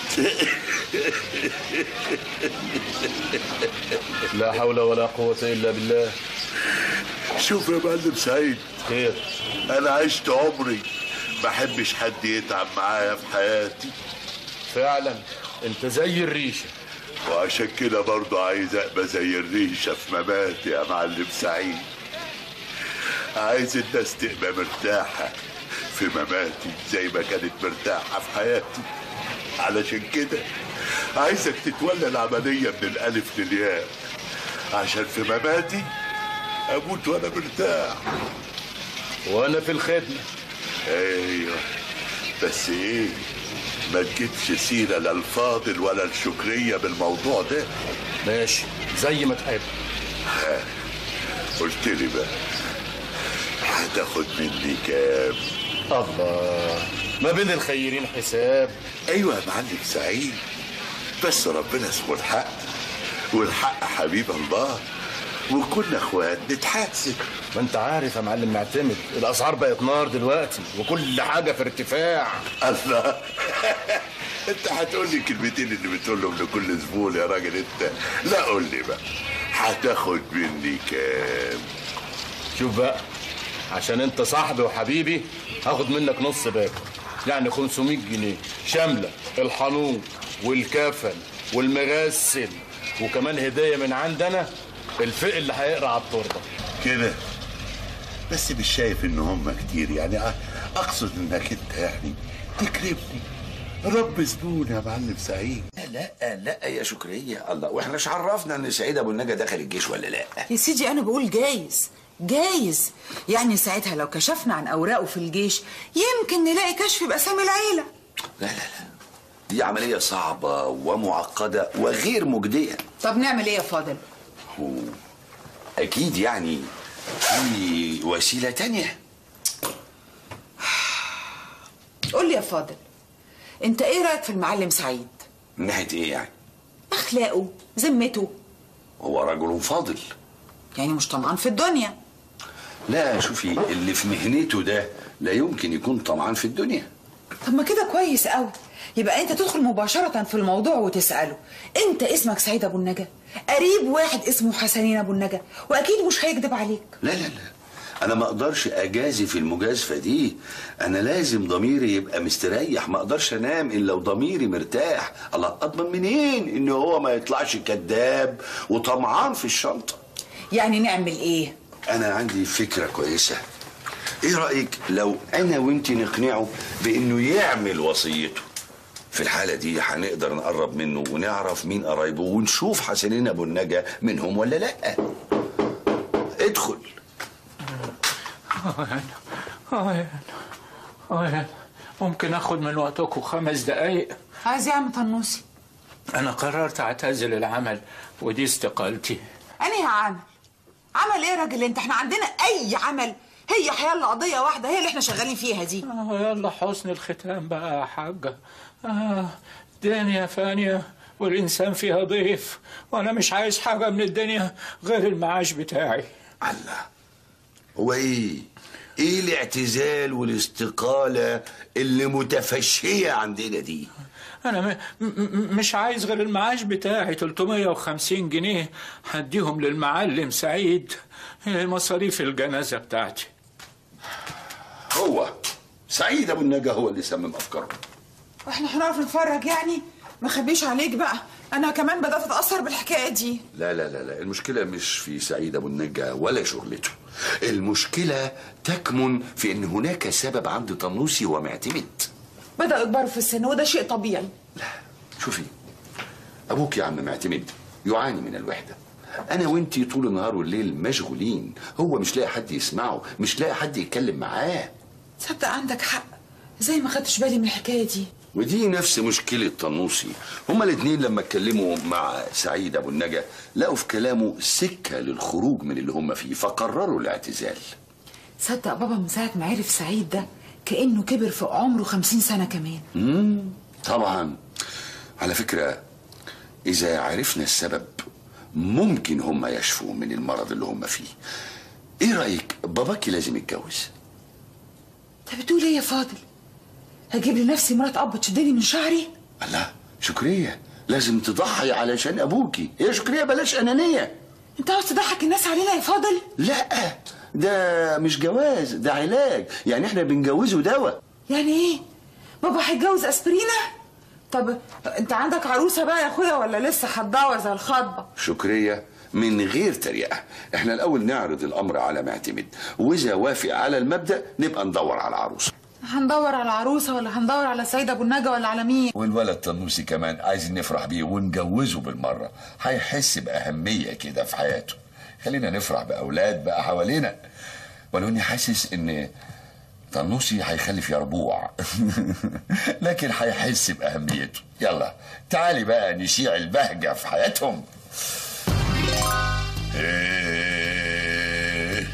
لا حول ولا قوة إلا بالله شوف يا معلم سعيد خير انا عشت عمري ما احبش حد يتعب معايا في حياتي فعلا انت زي الريشة وعشان كده برضه عايز ابقى زي الريشه في مماتي يا معلم سعيد عايز الناس تبقى مرتاحه في مماتي زي ما كانت مرتاحه في حياتي علشان كده عايزك تتولى العمليه من الالف للياء عشان في مماتي اموت وانا مرتاح وانا في الخدمة ايوه بس ايه ما تجيبش سيره لا الفاضل ولا الشكريه بالموضوع ده ماشي زي ما تحب قلت لي بقى هتاخد مني كام الله ما بين الخيرين حساب ايوه يا معلم سعيد بس ربنا اسمه الحق والحق حبيب الله وكنا اخوات نتحاسب ما انت عارف يا معلم معتمد الاسعار بقت نار دلوقتي وكل حاجة في ارتفاع الله انت هتقول لي الكلمتين اللي بتقولهم لكل زبون يا راجل انت لا قول لي بقى هتاخد مني كام شوف بقى عشان انت صاحبي وحبيبي هاخد منك نص باكو يعني 500 جنيه شامله الحنوط والكفن والمغسل وكمان هديه من عندنا الفقه اللي هيقرا على التورته كده بس مش شايف ان هم كتير يعني أ- اقصد انك انت يعني تكرمني رب زبون يا معلم سعيد لا لا يا شكرية الله واحنا مش عرفنا ان سعيد ابو النجا دخل الجيش ولا لا يا سيدي انا بقول جايز جايز يعني ساعتها لو كشفنا عن اوراقه في الجيش يمكن نلاقي كشف باسامي العيله لا لا لا دي عملية صعبة ومعقدة وغير مجدية طب نعمل ايه يا فاضل أكيد يعني في وسيلة تانية قول لي يا فاضل انت ايه رايك في المعلم سعيد من ناحية إيه يعني؟ اخلاقه ذمته هو رجل فاضل يعني مش طمعان في الدنيا لا شوفي اللي في مهنته ده لا يمكن يكون طمعان في الدنيا طب ما كده كويس قوي يبقى انت تدخل مباشرة في الموضوع وتسأله انت اسمك سعيد ابو النجا قريب واحد اسمه حسنين ابو النجا واكيد مش هيكذب عليك لا لا لا أنا ما أقدرش أجازي في المجازفة دي أنا لازم ضميري يبقى مستريح ما أقدرش أنام إلا وضميري مرتاح الله أضمن منين إن هو ما يطلعش كذاب وطمعان في الشنطة يعني نعمل ايه أنا عندي فكرة كويسة إيه رأيك لو أنا وأنت نقنعه بإنه يعمل وصيته في الحالة دي هنقدر نقرب منه ونعرف مين قرايبه ونشوف حسنين أبو النجا منهم ولا لأ ادخل آه آه ممكن اخد من وقتكم خمس دقايق عايز يا عم طنوسي انا قررت اعتزل العمل ودي استقالتي انهي عمل عمل ايه يا راجل انت احنا عندنا اي عمل هي حيالله قضيه واحده هي اللي احنا شغالين فيها دي آه يلا حسن الختام بقى يا حاجة آه دنيا فانية والإنسان فيها ضيف وأنا مش عايز حاجة من الدنيا غير المعاش بتاعي الله هو ايه ايه الاعتزال والاستقالة اللي متفشية عندنا دي أنا م- م- مش عايز غير المعاش بتاعي 350 جنيه هديهم للمعلم سعيد آه، مصاريف الجنازة بتاعتي هو سعيد ابو النجا هو اللي سمم افكاره واحنا هنعرف نتفرج يعني ما خبيش عليك بقى انا كمان بدات اتاثر بالحكايه دي لا لا لا لا المشكلة مش في سعيد ابو النجا ولا شغلته المشكلة تكمن في ان هناك سبب عند طنوسي ومعتمد بداوا يكبروا في السن وده شيء طبيعي شوفي ابوك يا عم معتمد يعاني من الوحدة انا وانتي طول النهار والليل مشغولين هو مش لاقي حد يسمعه مش لاقي حد يتكلم معاه تصدق عندك حق زي ما خدتش بالي من الحكايه دي ودي نفس مشكلة طنوسي هما الاتنين لما اتكلموا مع سعيد أبو النجا لقوا في كلامه سكة للخروج من اللي هما فيه فقرروا الاعتزال تصدق بابا من ساعه ما عرف سعيد ده كانه كبر في عمره خمسين سنه كمان مم. طبعا على فكرة إذا عرفنا السبب ممكن هما يشفوا من المرض اللي هما فيه إيه رأيك باباكي لازم يتجوز انت بتقول ايه يا فاضل هجيب لنفسي مرات اب تشدني من شعري الله شكرية لازم تضحي علشان ابوكي يا شكرية بلاش انانية انت عاوز تضحك الناس علينا يا فاضل لا ده مش جواز ده علاج يعني احنا بنجوزه دواء يعني ايه بابا هيتجوز اسبرينا طب انت عندك عروسه بقى يا اخويا ولا لسه هتدور زي الخطبه شكرية من غير تريقة احنا الأول نعرض الأمر على معتمد وإذا وافق على المبدأ نبقى ندور على عروسة هندور على عروسه ولا هندور على سيد ابو النجا ولا على مين والولد طنوسي كمان عايزين نفرح بيه ونجوزه بالمرة هيحس بأهمية كده في حياته خلينا نفرح بأولاد بقى حوالينا ولو إني حاسس إن طنوسي هيخلف يربوع لكن هيحس بأهميته يلا تعالي بقى نشيع البهجة في حياتهم ايه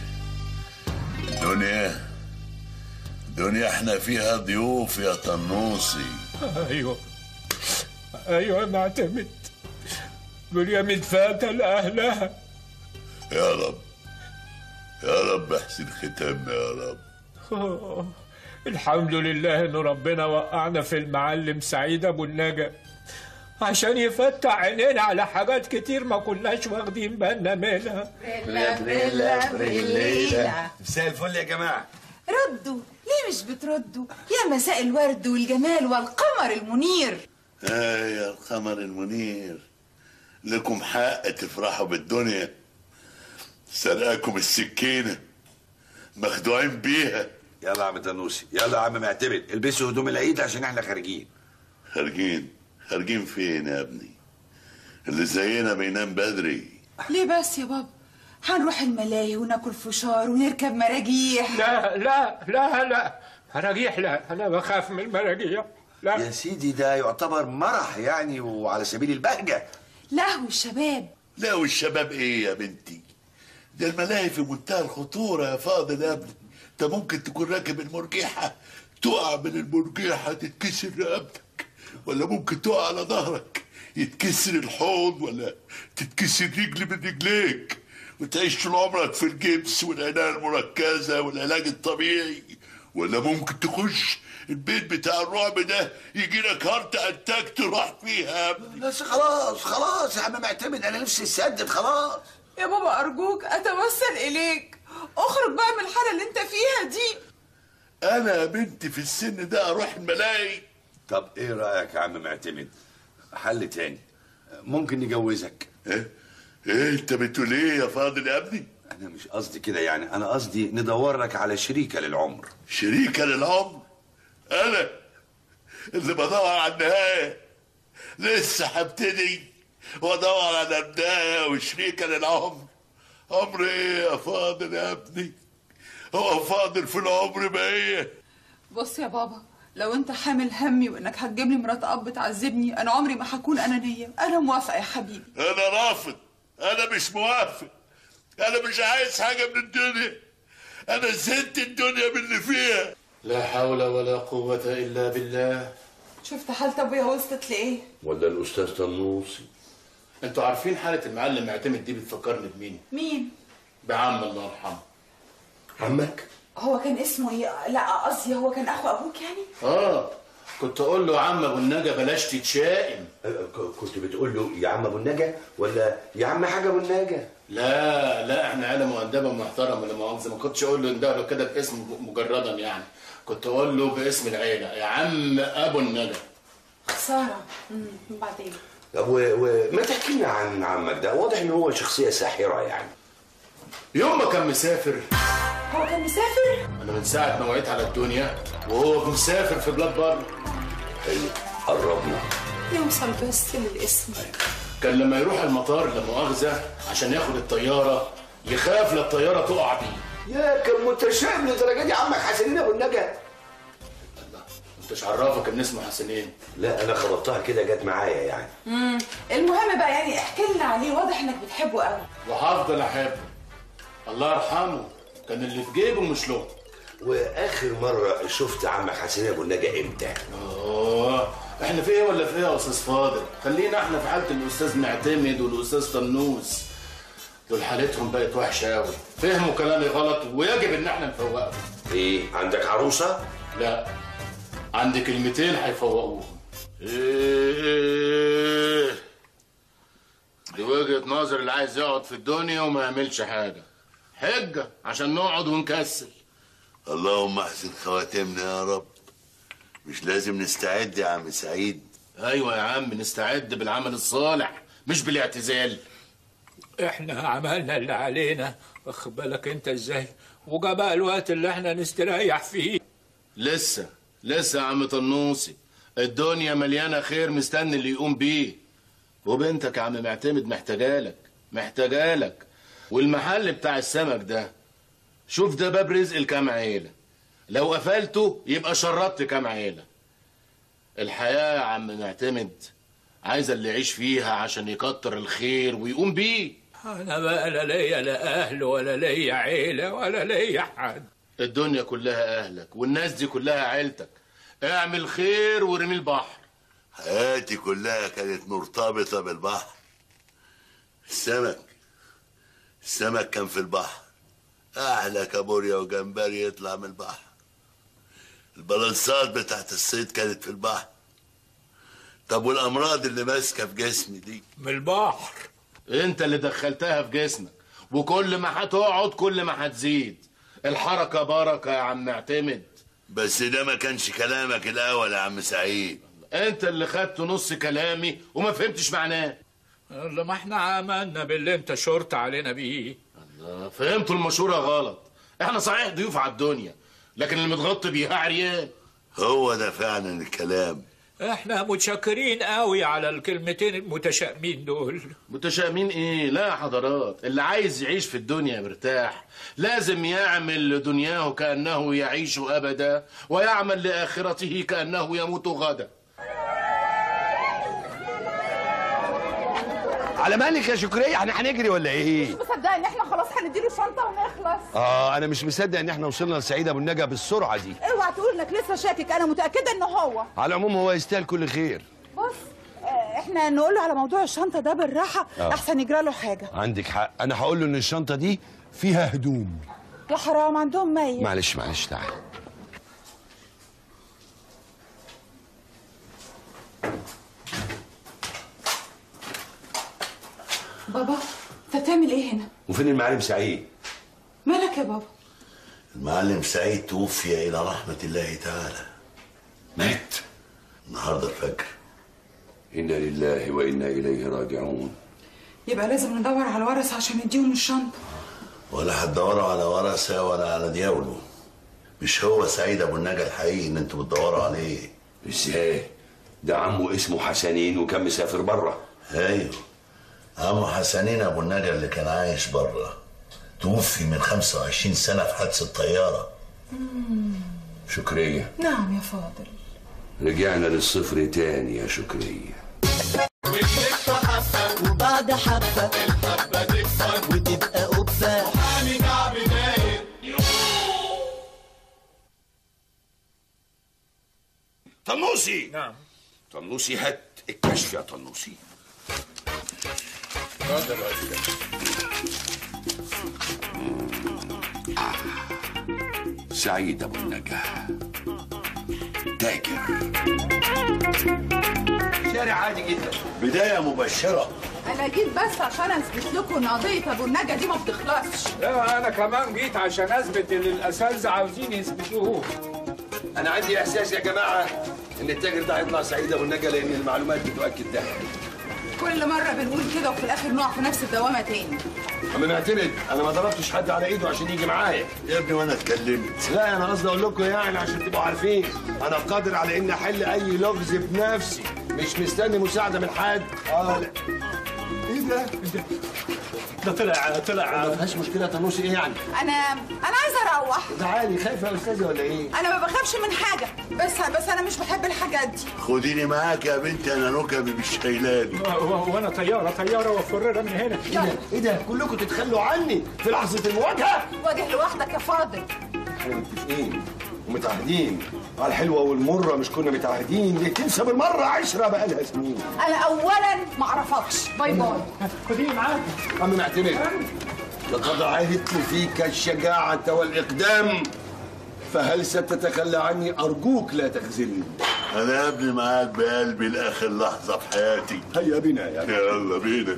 دنيا دنيا احنا فيها ضيوف يا طنوسي ايوه ايوه معتمد دنيا متفاتة لأهلها يا رب يا رب احسن ختامنا يا رب آه، الحمد لله ان ربنا وقعنا في المعلم سعيد ابو النجا عشان يفتح عينينا على حاجات كتير ما كناش واخدين بالنا منها مساء الفل يا جماعة ردوا ليه مش بتردوا يا مساء الورد والجمال والقمر المنير آه يا القمر المنير لكم حق تفرحوا بالدنيا سرقاكم السكينة مخدوعين بيها يلا يا عم تنوسي يلا يا عم معتمد البسوا هدوم العيد عشان احنا خارجين خارجين خارجين فين يا ابني اللي زينا بينام بدري ليه بس يا بابا هنروح الملاهي وناكل فشار ونركب مراجيح لا لا لا لا مراجيح لا انا بخاف من المراجيح لا يا سيدي ده يعتبر مرح يعني وعلى سبيل البهجة لهو الشباب لا والشباب ايه يا بنتي ده الملاهي في منتهى الخطورة يا فاضل يا ابني انت ممكن تكون راكب المرجيحة تقع من المرجيحة تتكسر رقبتك ولا ممكن تقع على ظهرك يتكسر الحوض ولا تتكسر رجل من رجليك وتعيش طول عمرك في الجبس والعناية المركزة والعلاج الطبيعي ولا ممكن تخش البيت بتاع الرعب ده يجي لك هارت اتاك تروح فيها يا ابني بس خلاص خلاص يا عم معتمد انا نفسي اسدد خلاص يا بابا ارجوك اتوسل اليك اخرج بقى من الحاله اللي انت فيها دي انا يا بنتي في السن ده اروح الملاهي طب ايه رايك يا عم معتمد حل تاني ممكن نجوزك ايه ايه انت بتقول ايه يا فاضل يا ابني انا مش قصدي كده يعني انا قصدي ندور لك على شريكه للعمر شريكة للعمر انا اللي بدور على النهاية لسه هبتدي وادور على البداية وشريكة للعمر عمر ايه يا فاضل يا ابني هو فاضل في العمر بقية بص يا بابا لو انت حامل همي وانك هتجيب لي مرات اب تعذبني انا عمري ما هكون انانيه انا موافقه يا حبيبي انا رافض انا مش موافق انا مش عايز حاجة من الدنيا انا زهقت الدنيا من اللي فيها لا حول ولا قوة إلا بالله شفت حالة ابويا وصلت لايه ولا الاستاذ طنوسي انتوا عارفين حالة المعلم معتمد دي بتفكرني بمين؟ مين بعم الله يرحمه عمك هو كان اسمه ايه لا قصدي هو كان اخو ابوك يعني اه كنت اقول له يا عم ابو النجا بلاش تتشائم كنت بتقول له يا عم ابو النجا ولا يا عم حاجه ابو النجا لا لا احنا عيله مؤدبه محترمه لا مؤاخذه ما كنتش اقول له اندهله كده باسم مجردا يعني كنت اقول له باسم العيله يا عم ابو النجا خساره امم بعدين طب و- وما تحكي لنا عن عمك ده واضح ان هو شخصيه ساحره يعني يوم ما كان مسافر هو كان مسافر انا من ساعه ما وعيت على الدنيا وهو مسافر في بلاد بره حلو قربنا يوصل بس للاسم كان لما يروح المطار لا مؤاخذه عشان ياخد الطياره يخاف لا الطياره تقع بيه يا كان متشائم لدرجه دي عمك حسنين ابو النجا انتش عرفك ان اسمه حسنين لا انا خبطتها كده جت معايا يعني امم المهم بقى يعني احكي لنا عليه واضح انك بتحبه قوي وهفضل احبه الله يرحمه كان اللي في جيبه مش له واخر مره شفت عمك حسين ابو النجا امتى اه احنا في ايه ولا في ايه يا استاذ فاضل خلينا احنا في حاله الاستاذ معتمد والاستاذ طنوس دول حالتهم بقت وحشه قوي فهموا كلامي غلط ويجب ان احنا نفوقهم ايه عندك عروسه لا عندي كلمتين هيفوقوهم ايه دي وجهة نظر اللي عايز يقعد في الدنيا وما يعملش حاجة حجة عشان نقعد ونكسل اللهم احسن خواتمنا يا رب مش لازم نستعد يا عم سعيد ايوه يا عم نستعد بالعمل الصالح مش بالاعتزال احنا عملنا اللي علينا واخد بالك انت ازاي وجا بقى الوقت اللي احنا نستريح فيه لسه لسه يا عم طنوسي الدنيا مليانه خير مستني اللي يقوم بيه وبنتك يا عم معتمد محتاجالك محتاجالك والمحل بتاع السمك ده شوف ده باب رزق لكام عيله لو قفلته يبقى شرطت كام عيله الحياه يا عم معتمد عايزه اللي يعيش فيها عشان يكتر الخير ويقوم بيه انا بقى لا ليا لا اهل ولا ليا عيله ولا ليا حد الدنيا كلها اهلك والناس دي كلها عيلتك اعمل خير ورمي البحر حياتي كلها كانت مرتبطة بالبحر السمك السمك كان في البحر أحلى كابوريا وجمبري يطلع من البحر البلانسات بتاعت الصيد كانت في البحر طب والأمراض اللي ماسكة في جسمي دي من البحر انت اللي دخلتها في جسمك وكل ما هتقعد كل ما هتزيد الحركة بركة يا عم اعتمد بس ده ما كانش كلامك الأول يا عم سعيد انت اللي خدت نص كلامي وما فهمتش معناه الله ما احنا عملنا باللي انت شرط علينا بيه فهمتوا المشورة غلط احنا صحيح ضيوف على الدنيا لكن اللي متغطي بيها عريان هو ده فعلا الكلام احنا متشكرين قوي على الكلمتين المتشائمين دول متشائمين ايه لا يا حضرات اللي عايز يعيش في الدنيا مرتاح لازم يعمل لدنياه كأنه يعيش أبدا ويعمل لآخرته كأنه يموت غدا على مالك يا شكرية احنا هنجري ولا ايه؟ مصدق ان احنا خلاص هنديله الشنطه ونخلص اه انا مش مصدق ان احنا وصلنا لسعيد ابو النجا بالسرعة دي اوعى تقول انك لسه شاكك انا متاكده ان هو على العموم هو يستاهل كل خير بص آه، احنا نقول له على موضوع الشنطه ده بالراحه آه. احسن يجرى له حاجه عندك حق انا هقول له ان الشنطة دي فيها هدوم يا حرام عندهم ميت معلش معلش تعال بابا انت بتعمل ايه هنا وفين المعلم سعيد مالك يا بابا المعلم سعيد توفي إلى رحمة الله تعالى مات النهاردة الفجر انا لله وانا اليه راجعون يبقى لازم ندور على الورث عشان نديهم الشنطه ولا هتدوروا على ورثة ولا على دياوله مش هو سعيد أبو النجا الحقيقي اللي انتوا بتدوروا عليه ازاي ده عمه اسمه حسنين وكان مسافر بره ايوه عمو حسنين ابو النجا اللي كان عايش بره توفي من 25 سنه في حادثه طياره شكرية نعم يا فاضل رجعنا للصفر تاني يا شكرية وبنكبر حبة وبعد حبة الحبة تكبر وتبقى قبة محامي كعب داير طنوسي نعم طنوسي هات الكشف يا طنوسي اتفضل يا أستاذ. سعيد ابو النجاح تاجر شارع عادي جدا بدايه مبشره انا جيت بس عشان اثبت لكم ان قضيه ابو النجا دي ما بتخلصش لا انا كمان جيت عشان اثبت اللي الاساتذه عاوزين يثبتوه انا عندي احساس يا جماعه ان التاجر ده هيطلع سعيد ابو النجا لان المعلومات بتؤكد ده كل مره بنقول كده وفي الاخر نقع في نفس الدوامه تاني عم معتمد انا ما ضربتش حد على ايده عشان يجي معايا يا ابني وانا اتكلمت لا انا قصدي اقول لكم يعني عشان تبقوا عارفين انا قادر على اني احل اي لغز بنفسي مش مستني مساعده من حد اه لا ايه ده؟ ده طلع طلع ما فيهاش مشكله تنوسي ايه يعني؟ انا انا عايزه اروح تعالي خايفه يا استاذه ولا ايه؟ انا ما بخافش من حاجه بس بس انا مش بحب الحاجات دي خديني معاك يا بنتي انا نكبي مش شايلاني وانا طياره طياره وفرنا من هنا ايه ده؟ ايه ده؟ كلكم تتخلوا عني في لحظه المواجهه؟ واجه لوحدك يا فاضل احنا متفقين ومتعهدين على الحلوه والمره مش كنا متعهدين ليه تنسى بالمره عشره بقالها سنين انا اولا ما اعرفكش باي باي خديني معاك عم معتمد لقد عهدت فيك الشجاعة والإقدام فهل ستتخلى عني ارجوك لا تخزلني انا يا ابني معاك بقلبي لاخر لحظه في حياتي هيا بنا يا يلا بينا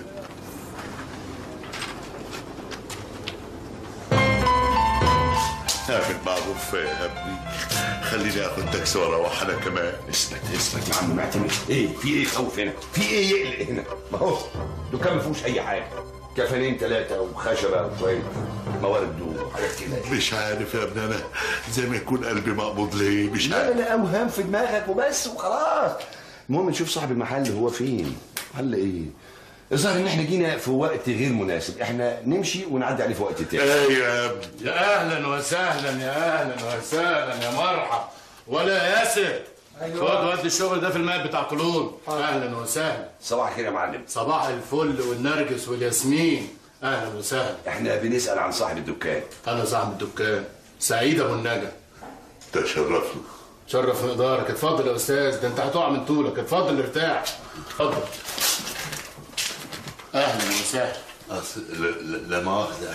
اعمل معروف يا ابني خليني اخد تاكسي واروح انا كمان اسمك اسمك يا عم معتمد ايه في ايه خوف هنا في ايه يقلق هنا ما هو دكان ما فيهوش اي حاجه كفانين ثلاثه وخشبه وشويه موارد وحاجات كده مش عارف يا ابني انا زي ما يكون قلبي مقبوض ليه مش لا عارف لا اوهام في دماغك وبس وخلاص المهم نشوف صاحب المحل هو فين محل ايه الظاهر ان احنا جينا في وقت غير مناسب احنا نمشي ونعدي عليه في وقت تاني ايوه يا ابني يا اهلا وسهلا يا اهلا وسهلا يا مرحب ولا يا ياسر أيوة. خد ودي الشغل ده في الماء بتاع طولون اهلا وسهلا صباح الخير يا معلم صباح الفل والنرجس والياسمين اهلا وسهلا احنا بنسال عن صاحب الدكان انا صاحب الدكان سعيد ابو النجا تشرفنا شرف مقدارك اتفضل يا استاذ ده انت هتقع من طولك اتفضل ارتاح اتفضل اهلا وسهلا أصل لا- لا لا مؤاخذة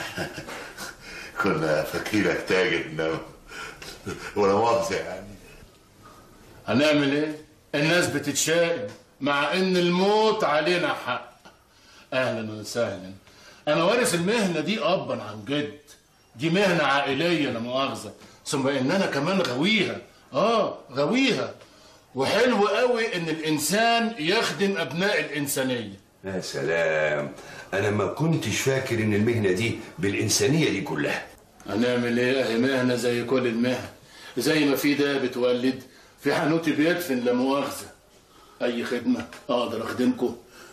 كنا فاكرينك تاجر انما ولا مؤاخذة يعني هنعمل ايه الناس بتتشائم مع ان الموت علينا حق اهلا وسهلا انا وارث المهنه دي ابا عن جد دي مهنه عائليه لا مؤاخذه ثم ان انا كمان غاويها اه غاويها وحلو قوي ان الانسان يخدم ابناء الانسانيه يا سلام انا ما كنتش فاكر ان المهنه دي بالانسانيه دي كلها هنعمل ايه اهي مهنه زي كل المهن زي ما في ده بتولد في حانوتي بيدفن لا مؤاخذه اي خدمه اقدر اخدمكم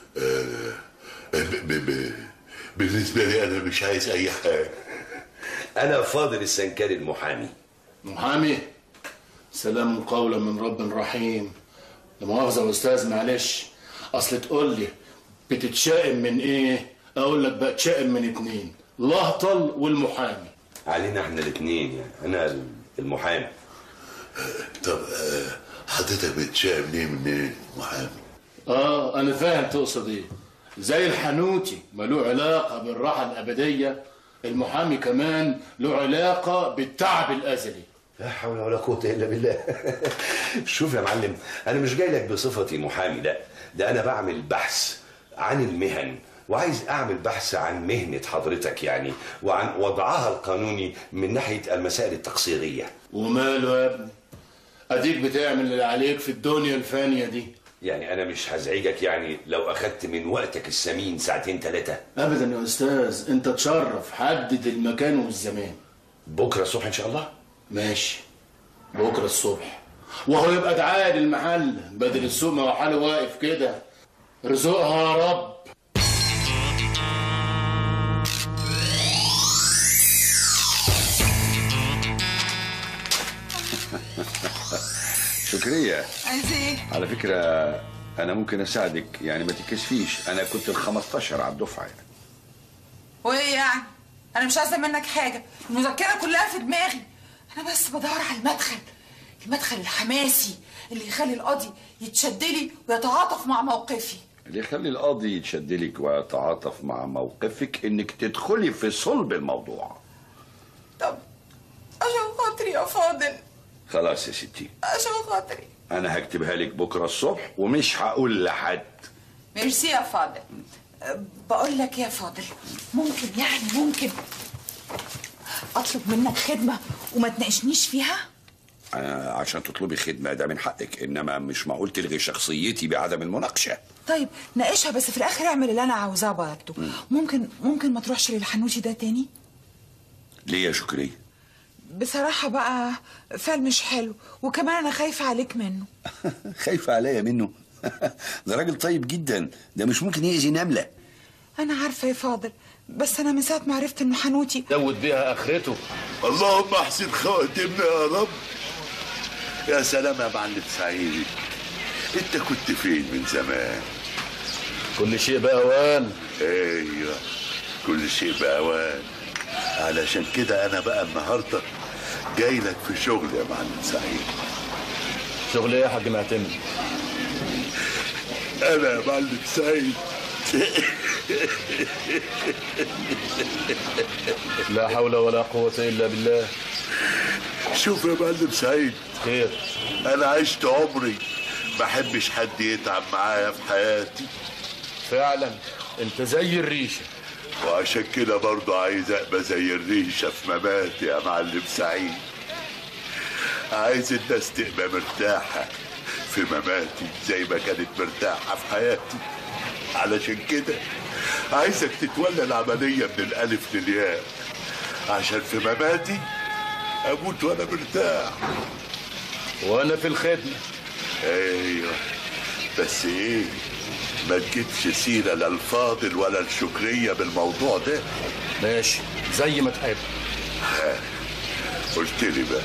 ب ب ب بالنسبة لي أنا مش عايز أي حاجة انا فاضل السنكري المحامي محامي سلام قولا من رب رحيم لا مؤاخذه يا استاذ معلش اصل تقول لي بتتشائم من ايه اقول لك بتشائم من اتنين الاهطل والمحامي علينا احنا الاثنين يعني انا المحامي طب آه، حضرتك بتشائم ليه من إيه محامي اه انا فاهم تقصد ايه زي الحنوتي ما له علاقه بالراحه الابديه المحامي كمان له علاقه بالتعب الازلي لا حول ولا قوة إلا بالله شوف يا معلم أنا مش جاي لك بصفتي محامي لا ده أنا بعمل بحث عن المهن وعايز أعمل بحث عن مهنة حضرتك يعني وعن وضعها القانوني من ناحية المسائل التقصيرية وماله يا ابني اديك بتعمل اللي عليك في الدنيا الفانيه دي يعني أنا مش هزعجك يعني لو أخدت من وقتك الثمين ساعتين ثلاثة ابدا يا استاذ انت تشرف حدد المكان والزمان بكرة الصبح إن شاء الله ماشي بكره الصبح وهو يبقى دعايه للمحل بدل السوق ما هو حاله واقف كده رزقها يا رب شكرية عايز ايه؟ على فكرة أنا ممكن أساعدك يعني ما تكسفيش أنا كنت ال 15 على الدفعة يعني. وايه يعني؟ انا مش عايزه منك حاجه المذكره كلها في دماغي انا بس بدور على المدخل المدخل الحماسي اللي يخلي القاضي يتشدلي ويتعاطف مع موقفي اللي يخلي القاضي يتشدلك ويتعاطف مع موقفك إنك تدخلي في صلب الموضوع طب عشان خاطري يا فاضل خلاص يا ستي عشان خاطري أنا هكتبها لك بكرة الصبح ومش هقول لحد ميرسي يا فاضل أه، بقول لك يا فاضل ممكن يعني ممكن اطلب منك خدمه وما تناقشنيش فيها آه، عشان تطلبي خدمة ده من حقك إنما مش معقول تلغي شخصيتي بعدم المناقشة طيب ناقشها بس في الاخر اعمل اللي انا عاوزاه برضه ممكن ممكن ما تروحش للحنوتي ده تاني ليه يا شكرية؟ بصراحة بقى فال مش حلو وكمان أنا خايفة عليك منه خايفة عليا منه ده راجل طيب جدا ده مش ممكن يأذي نملة أنا عارفة يا فاضل بس أنا من ساعة ما عرفت إنه حنوتي زود بيها اخرته اللهم احسن خواتمنا يا رب يا سلام يا معلم سعيد انت كنت فين من زمان كل شيء بأوان ايوه كل شيء باوان علشان كده انا بقى النهارده جاي لك في شغل يا معلم سعيد شغل ايه يا حاج معتمد انا يا معلم سعيد لا حول ولا قوة إلا بالله شوف يا معلم سعيد خير انا عشت عمري ما احبش حد يتعب معايا في حياتي فعلا انت زي الريشة وعشان كده برضه عايز ابقى زي الريشه في مماتي يا معلم سعيد عايز الناس تبقى مرتاحه في مماتي زي ما كانت مرتاحه في حياتي علشان كده عايزك تتولى العمليه من الالف للياء عشان في مماتي اموت وانا مرتاح وانا في الخدمة ايوه بس ايه ما تجيبش سيره لا الفاضل ولا الشكريه بالموضوع ده ماشي زي ما تحب ها، قلت لي بقى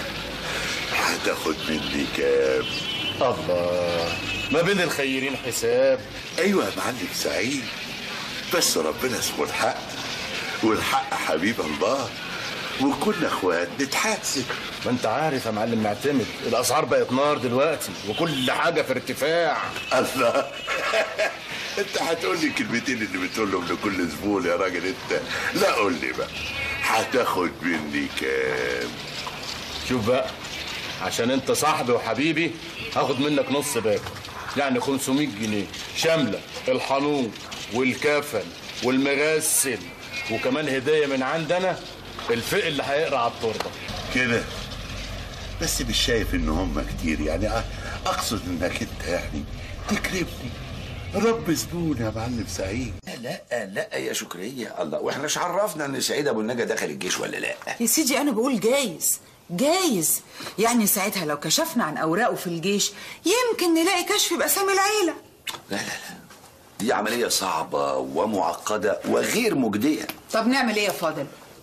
هتاخد مني كام الله ما بين الخيرين حساب ايوه يا معلم سعيد بس ربنا اسمه الحق والحق حبيب الله وكنا اخوات نتحاسب ما انت عارف يا معلم معتمد الاسعار بقت نار دلوقتي وكل حاجة في ارتفاع الله انت هتقول لي الكلمتين اللي بتقولهم لكل زبون يا راجل انت لا قول لي بقى هتاخد مني كام شوف بقى عشان انت صاحبي وحبيبي هاخد منك نص باكو يعني 500 جنيه شاملة الحنوط والكفن والمغسل وكمان هدية من عندنا الفق اللي هيقرا على التورته كده بس مش شايف ان هم كتير يعني أ- اقصد انك انت يعني تكرمني رب زبون يا معلم سعيد لا لا يا شكرية الله واحنا مش عرفنا ان سعيد ابو النجا دخل الجيش ولا لا يا سيدي انا بقول جايز جايز يعني ساعتها لو كشفنا عن اوراقه في الجيش يمكن نلاقي كشف باسامي العيله لا لا لا دي عملية صعبة ومعقدة وغير مجدية طب نعمل ايه يا فاضل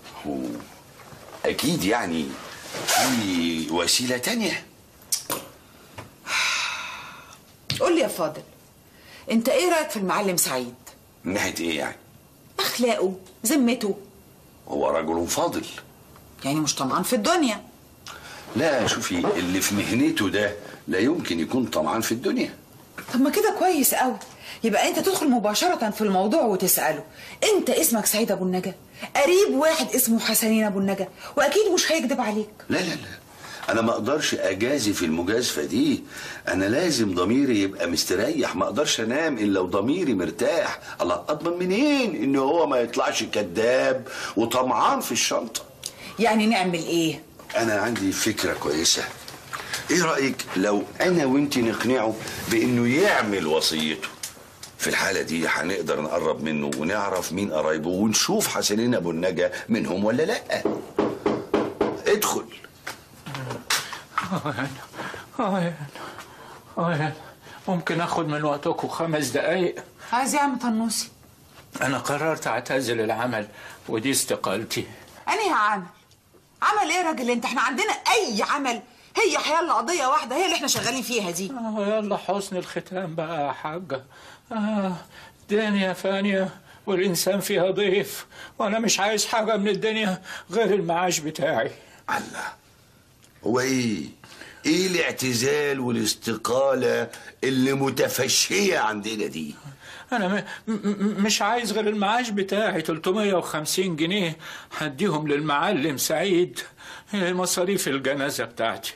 أكيد يعني في وسيلة تانية قول لي يا فاضل انت ايه رايك في المعلم سعيد من ناحية إيه يعني؟ اخلاقه ذمته هو رجل فاضل يعني مش طمعان في الدنيا لا شوفي اللي في مهنته ده لا يمكن يكون طمعان في الدنيا طب ما كده كويس قوي يبقى انت تدخل مباشرة في الموضوع وتسأله انت اسمك سعيد ابو النجا قريب واحد اسمه حسنين ابو النجا واكيد مش هيكذب عليك لا لا لا أنا ما أقدرش أجازي في المجازفة دي أنا لازم ضميري يبقى مستريح ما أقدرش أنام إلا وضميري مرتاح الله أضمن منين إن هو ما يطلعش كذاب وطمعان في الشنطة يعني نعمل ايه أنا عندي فكرة كويسة إيه رأيك لو أنا وأنت نقنعه بإنه يعمل وصيته في الحالة دي هنقدر نقرب منه ونعرف مين قرايبه ونشوف حسنين أبو النجا منهم ولا لأ ادخل آه آه آه ممكن اخد من وقتكم خمس دقايق عايز ايه يا عم طنوسي انا قررت اعتزل العمل ودي استقالتي انهي عمل عمل ايه يا راجل انت احنا عندنا اي عمل هي حيالله قضية واحدة هي اللي احنا شغالين فيها دي آه يلا حسن الختام بقى يا حاجة آه دنيا فانية والإنسان فيها ضيف وأنا مش عايز حاجة من الدنيا غير المعاش بتاعي الله هو ايه ايه الاعتزال والاستقالة اللي متفشية عندنا دي أنا م- م- مش عايز غير المعاش بتاعي 350 جنيه هديهم للمعلم سعيد آه، مصاريف الجنازة بتاعتي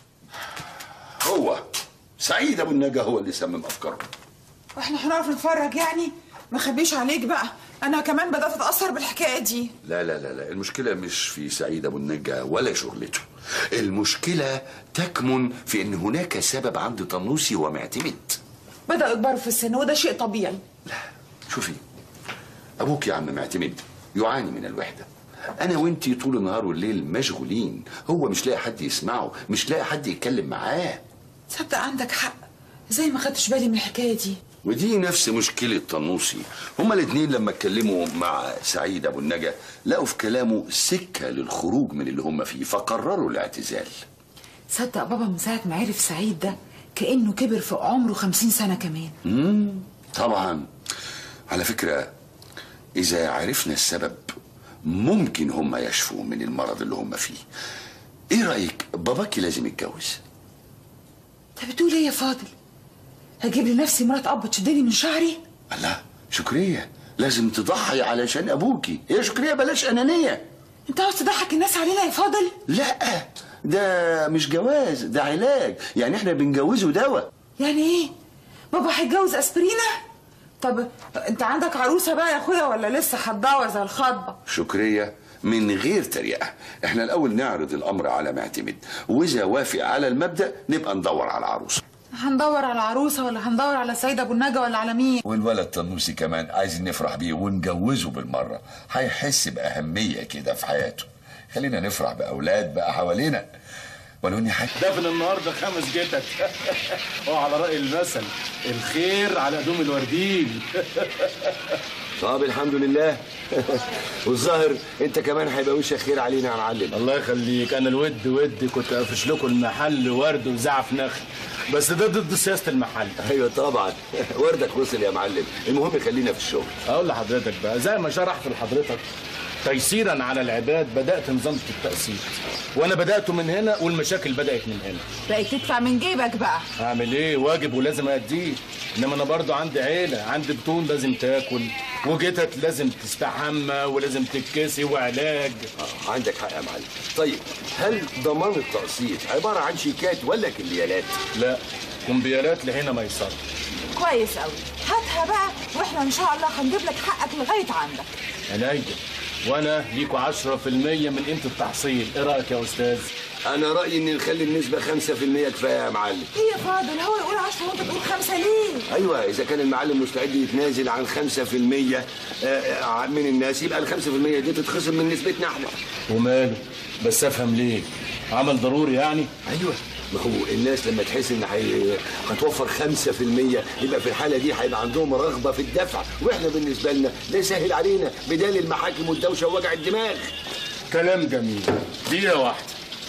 هو سعيد ابو النجا هو اللي سمم افكاره واحنا هنعرف نتفرج يعني ما خبيش عليك بقى انا كمان بدات اتاثر بالحكايه دي لا لا لا لا المشكلة مش في سعيد ابو النجا ولا شغلته المشكلة تكمن في ان هناك سبب عند طنوسي ومعتمد بداوا يكبروا في السن وده شيء طبيعي شوفي ابوك يا عم معتمد يعاني من الوحدة انا وانتي طول النهار والليل مشغولين هو مش لاقي حد يسمعه مش لاقي حد يتكلم معاه تصدق عندك حق زي ما خدتش بالي من الحكايه دي ودي نفس مشكلة طنوسي هما الاتنين لما اتكلموا مع سعيد أبو النجا لقوا في كلامه سكة للخروج من اللي هما فيه فقرروا الاعتزال تصدق بابا من ساعه ما عرف سعيد ده كانه كبر في عمره خمسين سنه كمان مم. طبعا على فكرة إذا عرفنا السبب ممكن هما يشفوا من المرض اللي هما فيه إيه رأيك باباكي لازم يتجوز انت بتقول ايه يا فاضل هجيب لنفسي مرات اب تشدني من شعري الله شكرية لازم تضحي علشان ابوكي يا شكرية بلاش انانية انت عاوز تضحك الناس علينا يا فاضل لا ده مش جواز ده علاج يعني احنا بنجوزه دواء يعني ايه بابا هيتجوز اسبرينا طب انت عندك عروسه بقى يا اخويا ولا لسه هتدور زي الخطبه شكرية من غير تريقة احنا الأول نعرض الأمر على معتمد وإذا وافق على المبدأ نبقى ندور على عروسة هندور على عروسه ولا هندور على سيد ابو النجا ولا على مين والولد طنوسي كمان عايزين نفرح بيه ونجوزه بالمرة هيحس بأهمية كده في حياته خلينا نفرح بأولاد بقى حوالينا ولو اني حاجة دفن النهارده خمس جتت وعلى رأي المثل الخير على قدوم الوردين طب الحمد لله والظاهر انت كمان هيبقى وشك خير علينا يا معلم الله يخليك انا الود ودي كنت افش لكم المحل ورد وزعف نخل بس ده ضد سياسه المحل ايوه طبعا وردك وصل يا معلم المهم خلينا في الشغل اقول لحضرتك بقى زي ما شرحت لحضرتك تيسيرا على العباد بدات نظام التقسيط وانا بدات من هنا والمشاكل بدات من هنا بقيت تدفع من جيبك بقى اعمل ايه واجب ولازم اديه انما انا برضو عندي عيله عندي بطون لازم تاكل وجتت لازم تستحمى ولازم تتكسي وعلاج آه عندك حق يا معلم طيب هل ضمان التقسيط عباره عن شيكات ولا كمبيالات لا كمبيالات لهنا ميسره كويس قوي هاتها بقى واحنا ان شاء الله هنجيب لك حقك لغايه عندك عينيا وانا ليكوا 10% من قيمه التحصيل ايه رايك يا استاذ انا رايي ان نخلي النسبه 5% كفايه يا معلم ايه يا فاضل هو يقول 10 وانت تقول 5 ليه ايوه اذا كان المعلم مستعد يتنازل عن 5% آه، آه، من الناس يبقى ال 5% دي تتخصم من نسبتنا احنا وماله بس افهم ليه عمل ضروري يعني ايوه ما هو الناس لما تحس ان هي- هتوفر 5% يبقى في الحاله دي هيبقى عندهم رغبه في الدفع واحنا بالنسبه لنا ده يسهل علينا بدال المحاكم والدوشه ووجع الدماغ كلام جميل دقيقه واحده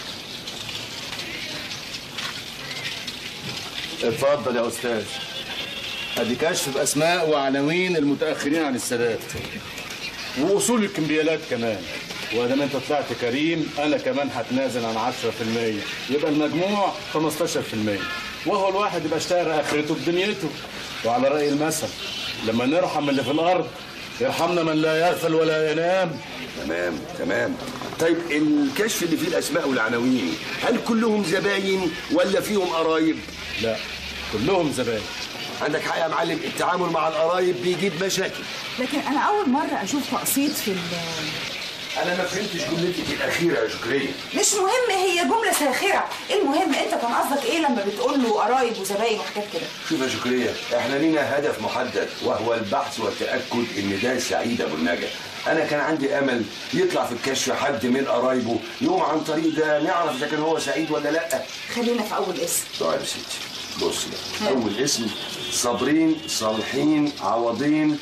اتفضل يا استاذ ادي كشف باسماء وعناوين المتاخرين عن السداد واصول الكمبيالات كمان وادام انت طلعت كريم انا كمان هتنازل عن 10% يبقى المجموع 15% وهو الواحد يبقى اشتهر اخرته بدنيته وعلى راي المثل لما نرحم اللي في الارض يرحمنا من لا يغفل ولا ينام تمام تمام طيب الكشف اللي فيه الاسماء والعناوين هل كلهم زباين ولا فيهم قرايب لا كلهم زباين عندك حق يا معلم التعامل مع القرايب بيجيب مشاكل لكن انا اول مره اشوف تقسيط في ال أنا ما فهمتش جملتك الأخيرة يا شكرية مش مهم هي جمله ساخره المهم انت كان قصدك ايه لما بتقول له قرايب وزباين وحاجات كده شوف يا شكرية احنا لينا هدف محدد وهو البحث والتأكد ان ده سعيد ابو النجا انا كان عندي امل يطلع في الكشف حد من قرايبه يقوم عن طريق ده نعرف اذا كان هو سعيد ولا لا خلينا في اول اسم طيب يا ستي بص بقى اول اسم صابرين صالحين عوضين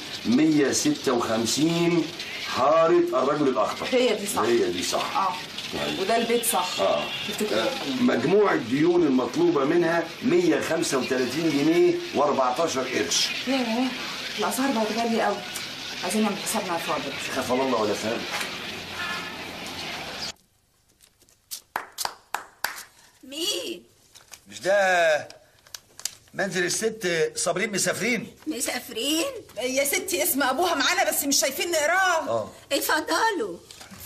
156 حارة الرجل الاخضر هي دي صح. هي دي صح اه طيب. وده البيت صح اه تفتكر إيه؟ مجموع الديون المطلوبة منها 135 جنيه و14 قرش ياه الاسعار بقت غاليه قوي عايزين نعمل حسابنا يا فاضل مش خاف الله ولا فاهم مين مش ده منزل الست صابرين مسافرين مسافرين يا ستي اسم ابوها معانا بس مش شايفين نقراه اه اتفضلوا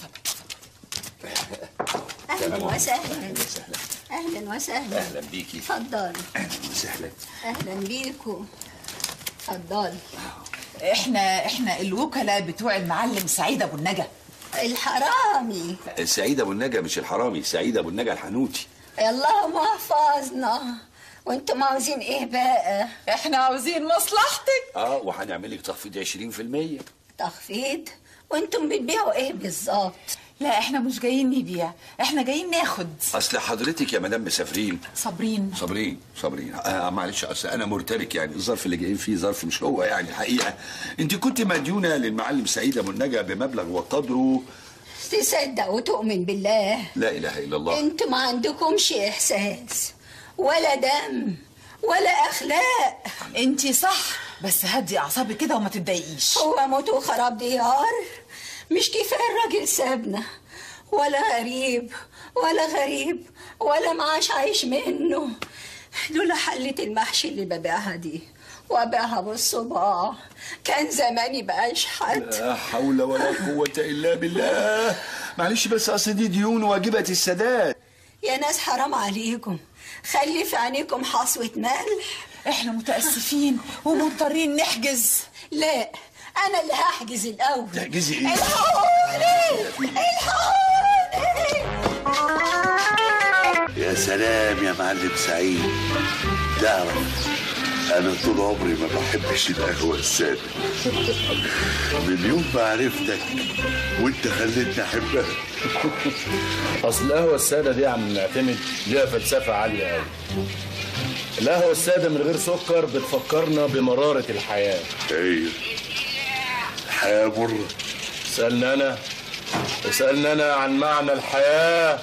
اهلا تمام. وسهلا اهلا وسهلا اهلا بيكي اتفضلوا اهلا وسهلا اهلا بيكم اتفضلوا احنا احنا الوكلاء بتوع المعلم سعيد ابو النجا الحرامي سعيد ابو النجا مش الحرامي سعيد ابو النجا الحنوتي اللهم احفظنا وانتم عاوزين ايه بقى احنا عاوزين مصلحتك اه وهنعمل لك تخفيض 20% تخفيض وانتم بتبيعوا ايه بالظبط لا احنا مش جايين نبيع احنا جايين ناخد اصل حضرتك يا مدام مسافرين صابرين صابرين صابرين آه معلش اصل انا مرتبك يعني الظرف اللي جايين فيه ظرف مش هو يعني الحقيقه انت كنت مديونه للمعلم سعيد ابو النجا بمبلغ وقدره تصدق وتؤمن بالله لا اله الا الله انتوا ما عندكمش احساس ولا دم ولا اخلاق انتي صح بس هدي اعصابك كده وما تتضايقيش هو موت وخراب ديار مش كفايه الراجل سابنا ولا غريب ولا غريب ولا معاش عايش منه لولا حلة المحشي اللي ببيعها دي وابيعها بالصباع كان زماني بقى اشحت لا حول ولا قوة إلا بالله معلش بس أصل دي ديون واجبة السداد يا ناس حرام عليكم خلي في عينيكم حصوة ملح احنا متأسفين ومضطرين نحجز لا انا اللي هحجز الاول تحجزي إيه؟ الحقوني الحقوني يا سلام يا معلم سعيد تعرف انا طول عمري ما بحبش القهوه الساده من يوم ما عرفتك وانت خليتني احبها اصل القهوه الساده دي يا عم معتمد ليها فلسفه عاليه قوي القهوه الساده من غير سكر بتفكرنا بمراره الحياه ايوه الحياه مره اسالني انا اسالني انا عن معنى الحياه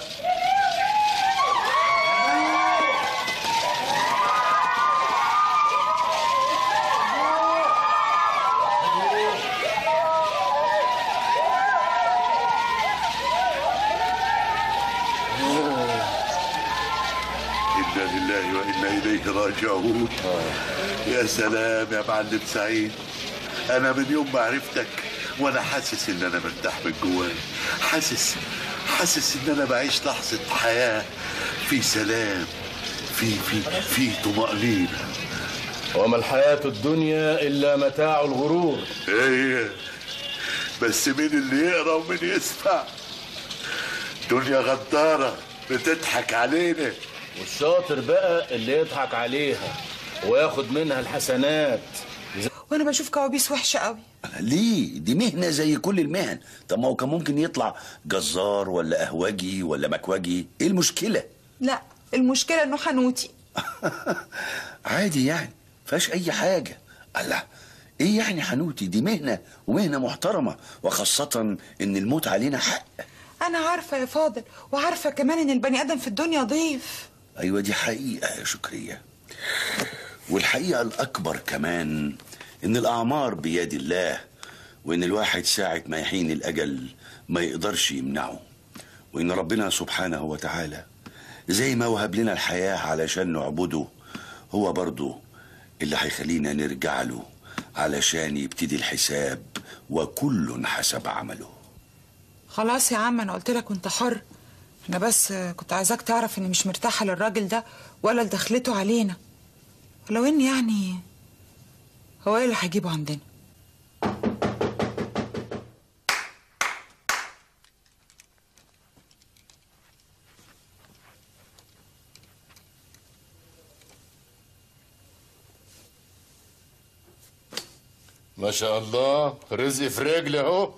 انا لله وانا اليه راجعون يا سلام يا معلم سعيد انا من يوم ما عرفتك وانا حاسس ان انا مرتاح من جوايا حاسس حاسس ان انا بعيش لحظه حياه في سلام في في في طمانينه وما الحياه الدنيا الا متاع الغرور ايه بس مين اللي يقرا ومين يسمع دنيا غداره بتضحك علينا والشاطر بقى اللي يضحك عليها وياخد منها الحسنات وانا بشوف كوابيس وحشة قوي ليه دي مهنة زي كل المهن طب ما هو كان ممكن يطلع جزار ولا قهوجي ولا مكوجي ايه المشكلة لا المشكلة انه حنوتي عادي يعني فيهاش اي حاجة الله ايه يعني حنوتي دي مهنة ومهنة محترمة وخاصة ان الموت علينا حق انا عارفة يا فاضل وعارفة كمان ان البني ادم في الدنيا ضيف ايوه دي حقيقة يا شكرية والحقيقة الاكبر كمان ان الاعمار بيد الله وان الواحد ساعة ما يحين الاجل ما يقدرش يمنعه وان ربنا سبحانه وتعالى زي ما وهب لنا الحياة علشان نعبده هو برضه اللي هيخلينا نرجع له علشان يبتدي الحساب وكل حسب عمله خلاص يا عم انا قلت لك وانت حر انا بس كنت عايزاك تعرف اني مش مرتاحة للراجل ده ولا لدخلته علينا ولو ان يعني هو ايه اللي هيجيبه عندنا ما شاء الله رزق في رجلي اهو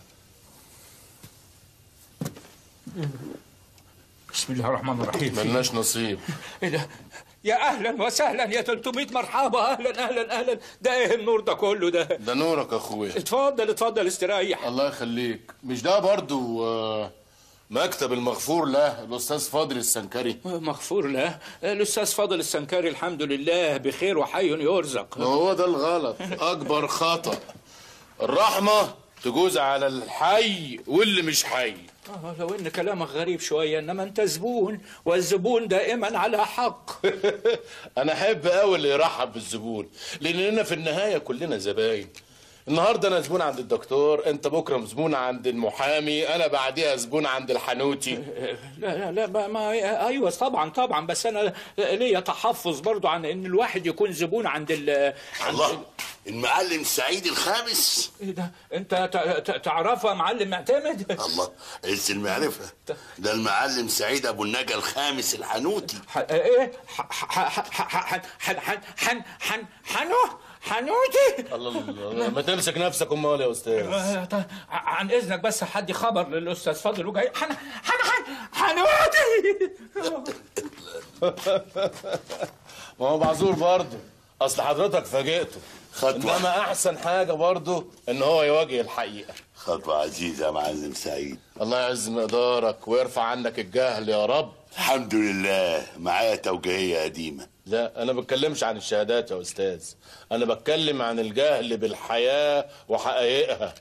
بسم الله الرحمن الرحيم ملناش نصيب ايه ده يا اهلا وسهلا يا 300 مرحبا اهلا اهلا اهلا ده ايه النور ده كله ده ده نورك يا اخويا اتفضل اتفضل استريح الله يخليك مش ده برضو آه، مكتب المغفور له الاستاذ فاضل السنكري مغفور له الاستاذ فاضل السنكري الحمد لله بخير وحي يرزق ما هو ده الغلط اكبر خطا الرحمه تجوز على الحي واللي مش حي آه، لو ان كلامك غريب شويه انما انت زبون والزبون دائما على حق انا احب قوي اللي يرحب بالزبون لاننا في النهايه كلنا زباين النهارده انا زبون عند الدكتور انت بكره زبون عند المحامي انا بعديها زبون عند الحنوتي لا لا لا ما, ما ايوه طبعا طبعا بس انا ليا تحفظ برضو عن ان الواحد يكون زبون عند ال عند الله المعلم سعيد الخامس ايه ده انت ت- ت- تعرفه يا معلم معتمد الله عز المعرفة ده المعلم سعيد أبو النجا الخامس الحنوتي ح- ايه ح- ح- ح- ح- حن حن حن حن حنو حنوتي الله الله ما تمسك نفسك امال يا استاذ آه، طيب، عن اذنك بس حد خبر للاستاذ فاضل وجاي حن حن حن حنوتي ما هو معذور برضه اصل حضرتك فاجئته خطوة. انما احسن حاجه برضه ان هو يواجه الحقيقه خطوة عزيزة يا معلم سعيد الله يعز مقدارك ويرفع عنك الجهل يا رب الحمد لله معايا توجيهية قديمة لا انا بتكلمش عن الشهادات يا استاذ انا بتكلم عن الجهل بالحياه وحقائقها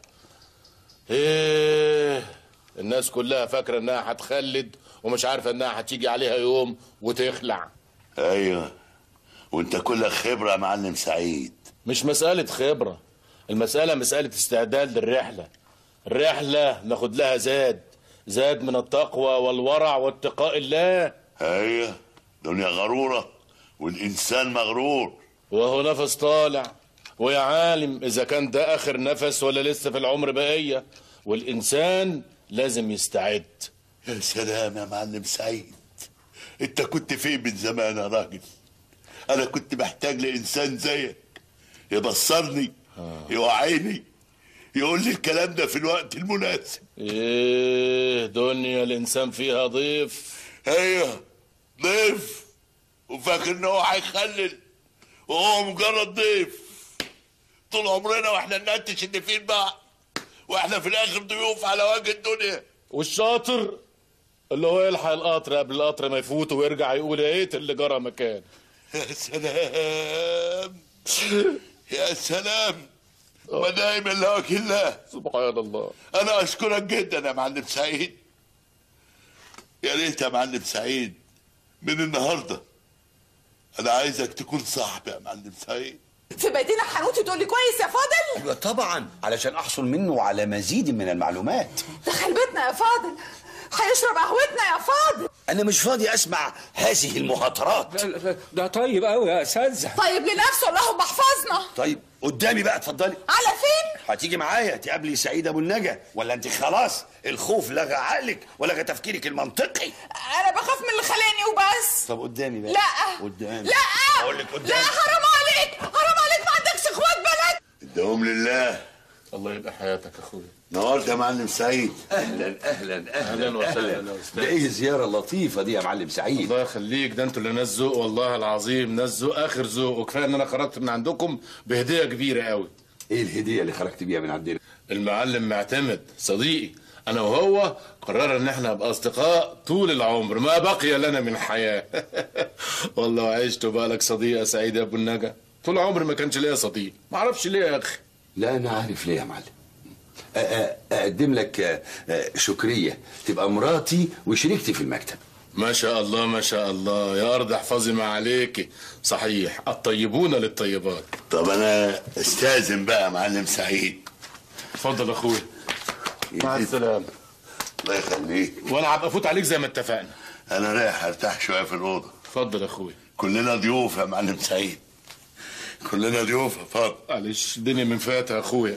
ايه الناس كلها فاكره انها هتخلد ومش عارفه انها هتيجي عليها يوم وتخلع أيوة وانت كلك خبره يا معلم سعيد مش مسألة خبرة المسألة مسألة استعداد للرحلة الرحلة ناخد لها زاد زاد من التقوى والورع واتقاء الله هي دنيا غرورة والإنسان مغرور وهو نفس طالع ويا عالم إذا كان ده آخر نفس ولا لسه في العمر بقية والإنسان لازم يستعد يا سلام يا معلم سعيد انت كنت فين من زمان يا راجل انا كنت محتاج لانسان زيك يبصرني يوعيني يقول لي الكلام ده في الوقت المناسب إيه دنيا الإنسان فيها ضيف ايوه ضيف وفاكر ان هو هيخلل وهو مجرد ضيف طول عمرنا واحنا ننتش ان فين بقى واحنا في الاخر ضيوف على وجه الدنيا والشاطر اللي هو يلحق القطر قبل القطر ما يفوت ويرجع يقول يا ريت اللي جرى مكان يا سلام يا سلام ودايما لوجه الله سبحان الله انا اشكرك جدا يا معلم سعيد يا ريت يا معلم سعيد من النهارده انا عايزك تكون صاحبي يا معلم سعيد في بيتنا حنوتي تقول لي كويس يا فاضل ايوه طبعا علشان احصل منه على مزيد من المعلومات دخل بيتنا يا فاضل هيشرب قهوتنا يا فاضل انا مش فاضي اسمع هذه المهاترات ده طيب قوي يا اساتذه طيب لنفسه اللهم احفظنا طيب قدامي بقى اتفضلي على فين هتيجي معايا تقابلي سعيد ابو النجا ولا انت خلاص الخوف لغى عقلك ولغى تفكيرك المنطقي انا بخاف من اللي خلاني وبس طب قدامي بقى لا قدامي لا اقول لك لا قدامي حرام عليك حرام عليك ما عندكش اخوات بنات ادهم لله الله يبقى حياتك يا اخويا نورت يا معلم سعيد اهلا اهلا أهلاً وسهلاً يا أستاذ. ده ايه الزياره اللطيفه دي يا معلم سعيد الله يخليك ده انتوا اللي ناس ذوق والله العظيم ناس ذوق اخر ذوق وكفايه ان انا خرجت من عندكم بهديه كبيره قوي ايه الهديه اللي خرجت بيها من عندنا المعلم معتمد صديقي انا وهو قررنا ان احنا نبقى اصدقاء طول العمر ما بقي لنا من حياه والله عشت وبقالك صديق يا سعيد يا ابو النجا طول عمري ما كانش ليا صديق ما اعرفش ليه يا اخي لا انا عارف ليه يا معلم أ- أ- اقدم لك أ- أ- شكريه تبقى مراتي وشريكتي في المكتب ما شاء الله ما شاء الله يا ارض احفظي ما عليك صحيح الطيبون للطيبات طب انا استاذن بقى يا معلم سعيد اتفضل يا اخويا مع السلامه الله يخليك وانا هبقى افوت عليك زي ما اتفقنا انا رايح ارتاح شويه في الاوضه اتفضل يا اخويا كلنا ضيوف يا معلم سعيد كلنا ضيوف يا فاضل معلش الدنيا من فاتها يا اخويا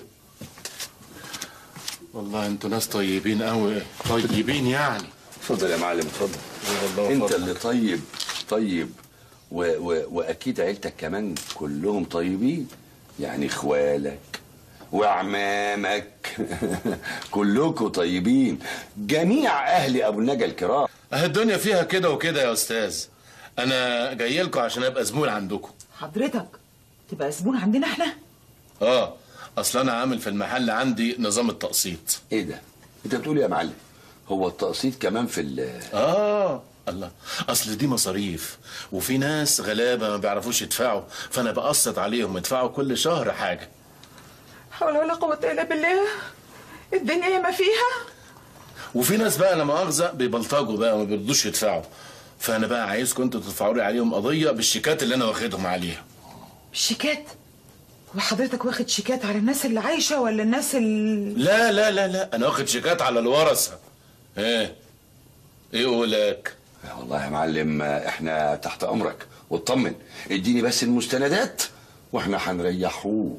والله انتوا ناس طيبين قوي طيبين يعني اتفضل يا معلم اتفضل الله انت فضل. اللي طيب طيب و و واكيد عيلتك كمان كلهم طيبين يعني اخوالك وعمامك كلكم طيبين جميع اهل ابو النجا الكرام اهي الدنيا فيها كده وكده يا استاذ انا جاي لكم عشان ابقى زبون عندكم حضرتك تبقى زبون عندنا احنا اه اصل انا عامل في المحل عندي نظام التقسيط ايه ده انت بتقول إيه يا معلم هو التقسيط كمان في ال اه الله اصل دي مصاريف وفي ناس غلابه ما بيعرفوش يدفعوا فانا بقسط عليهم يدفعوا كل شهر حاجه حول ولا قوة إلا بالله الدنيا ما فيها وفي ناس بقى لا مؤاخذه بيبلطجوا بقى وما بيرضوش يدفعوا فانا بقى عايزكم انتوا تدفعوا لي عليهم قضيه بالشيكات اللي انا واخدهم عليها شيكات وحضرتك واخد شيكات على الناس اللي عايشة ولا الناس اللي لا لا لا لا انا واخد شيكات على الورثه ايه ايه قولك والله يا معلم احنا تحت امرك واطمن اديني بس المستندات واحنا هنريحوه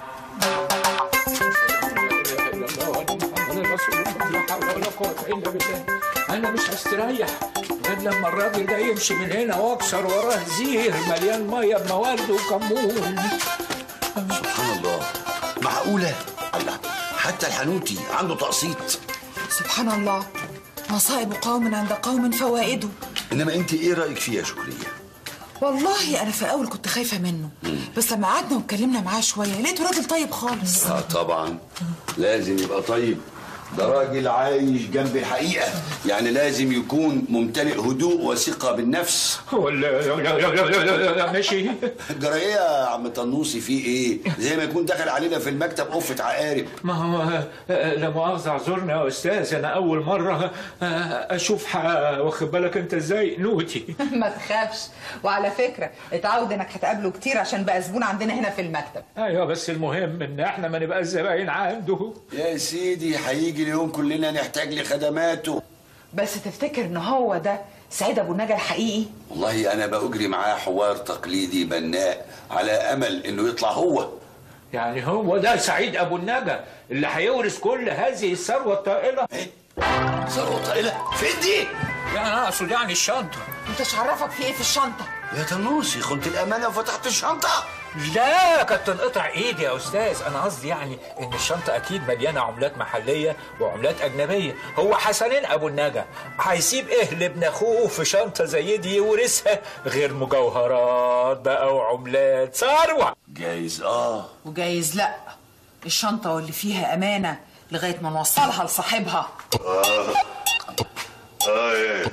انا مش هستريح غير لما الراجل ده يمشي من هنا واكسر وراه زير مليان ميه بمواد وكمون سبحان الله معقوله الله حتى الحنوتي عنده تقسيط سبحان الله مصائب قوم عند قوم فوائده انما انت ايه رايك فيها يا شكريه والله انا في الاول كنت خايفه منه بس لما قعدنا واتكلمنا معاه شويه لقيته راجل طيب خالص اه طبعا لازم يبقى طيب ده راجل عايش جنب الحقيقة يعني لازم يكون ممتلئ هدوء وثقة بالنفس ولا ماشي جرايه يا عم طنوسي في ايه زي ما يكون دخل علينا في المكتب قفة عقارب ما هو آه، لا مؤاخذة اعذرني يا استاذ انا اول مرة آه، اشوف ح- واخد بالك انت ازاي نوتي ما تخافش وعلى فكره اتعود انك هتقابله كتير عشان بقى زبون عندنا هنا في المكتب ايوه بس المهم ان احنا ما نبقى الزباين عنده يا سيدي هيجي اليوم كلنا نحتاج لخدماته بس تفتكر ان هو ده سعيد ابو النجا الحقيقي والله انا بأجري معاه حوار تقليدي بناء على امل انه يطلع هو يعني هو ده سعيد ابو النجا اللي هيورث كل هذه الثروه الطائله ثروه طائله فين دي يعني انا اقصد يعني الشنطه انت عرفك في ايه في الشنطه يا تنوسي خنت الامانه وفتحت الشنطه لا كانت تنقطع ايدي يا استاذ انا قصدي يعني ان الشنطه اكيد مليانه عملات محليه وعملات اجنبيه هو حسنين ابو النجا هيسيب ايه لابن اخوه في شنطه زي دي يورثها غير مجوهرات بقى وعملات ثروه جايز اه وجايز لا الشنطه واللي فيها امانه لغايه ما نوصلها لصاحبها اه اه يا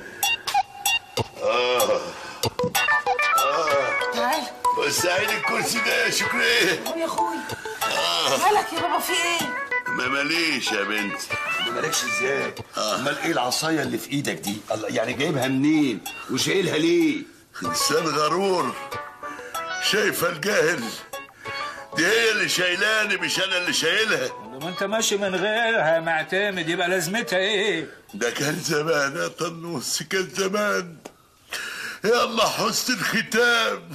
اه اه تعال وسعيد الكرسي ده يا شكري يا اخوي مالك يا بابا في ايه ما ماليش يا بنت ما مالكش ازاي امال ايه العصايه اللي في ايدك دي الله يعني جايبها منين وشايلها ليه انسان غرور شايفه الجاهل دي هي اللي شايلاني مش انا اللي شايلها ما انت ماشي من غيرها يا معتمد يبقى لازمتها ايه ده كان زمان يا طنوس كان زمان يلا حسن الختام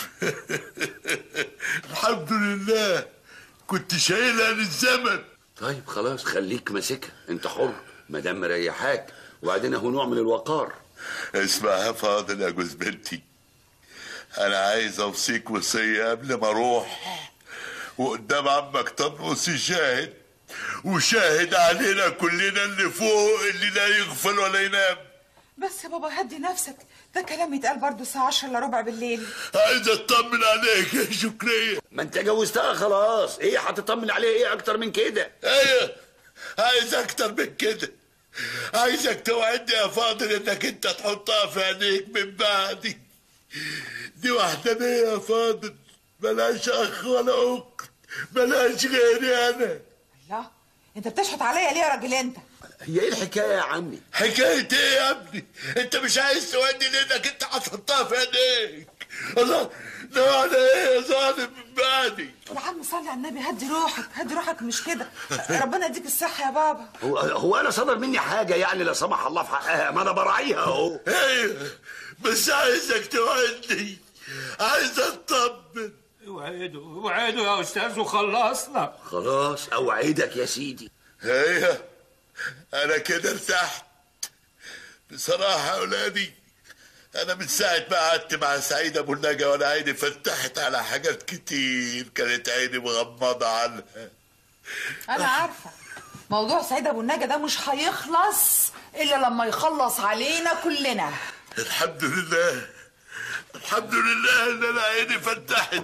الحمد لله كنت شايلها للزمن طيب خلاص خليك ماسكها انت حر ما دام مريحاك وبعدين اهو نوع من الوقار اسمع يا فاضل يا جوز بنتي انا عايز اوصيك وصيه قبل ما اروح وقدام عمك طنوس شاهد وشاهد علينا كلنا اللي فوق اللي لا يغفل ولا ينام بس يا بابا هدي نفسك ده كلام يتقال برضه الساعه 10 الا ربع بالليل عايز اطمن عليك يا شكرية ما انت جوزتها خلاص ايه هتطمن عليها ايه اكتر من كده ايوه عايز اكتر من كده عايزك توعدني يا فاضل انك انت تحطها في عينيك من بعدي دي وحدانية يا فاضل ملهاش اخ ولا اخت ملهاش غيري انا لا انت بتشحت عليا ليه يا راجل انت هي ايه الحكايه يا عمي حكاية ايه يا ابني انت مش عايز تودي لانك انت هتحطها في عينيك الله ده انا ايه يا ظالم من بعدي يا عم صلي على النبي هدي روحك هدي روحك مش كده ربنا يديك الصحه يا بابا هو هو انا صدر مني حاجه يعني لا سمح الله في حقها ما انا براعيها اهو ايوه بس عايزك توعدني عايز اطمن وعدوا وعدوا يا استاذ وخلصنا خلاص اوعدك يا سيدي ايوه انا كده ارتحت بصراحه يا اولادي انا من ساعه ما قعدت مع سعيد ابو النجا وانا عيني فتحت على حاجات كتير كانت عيني مغمضه عنها انا عارفه موضوع سعيد ابو النجا ده مش هيخلص الا لما يخلص علينا كلنا الحمد لله الحمد لله ان انا عيني فتحت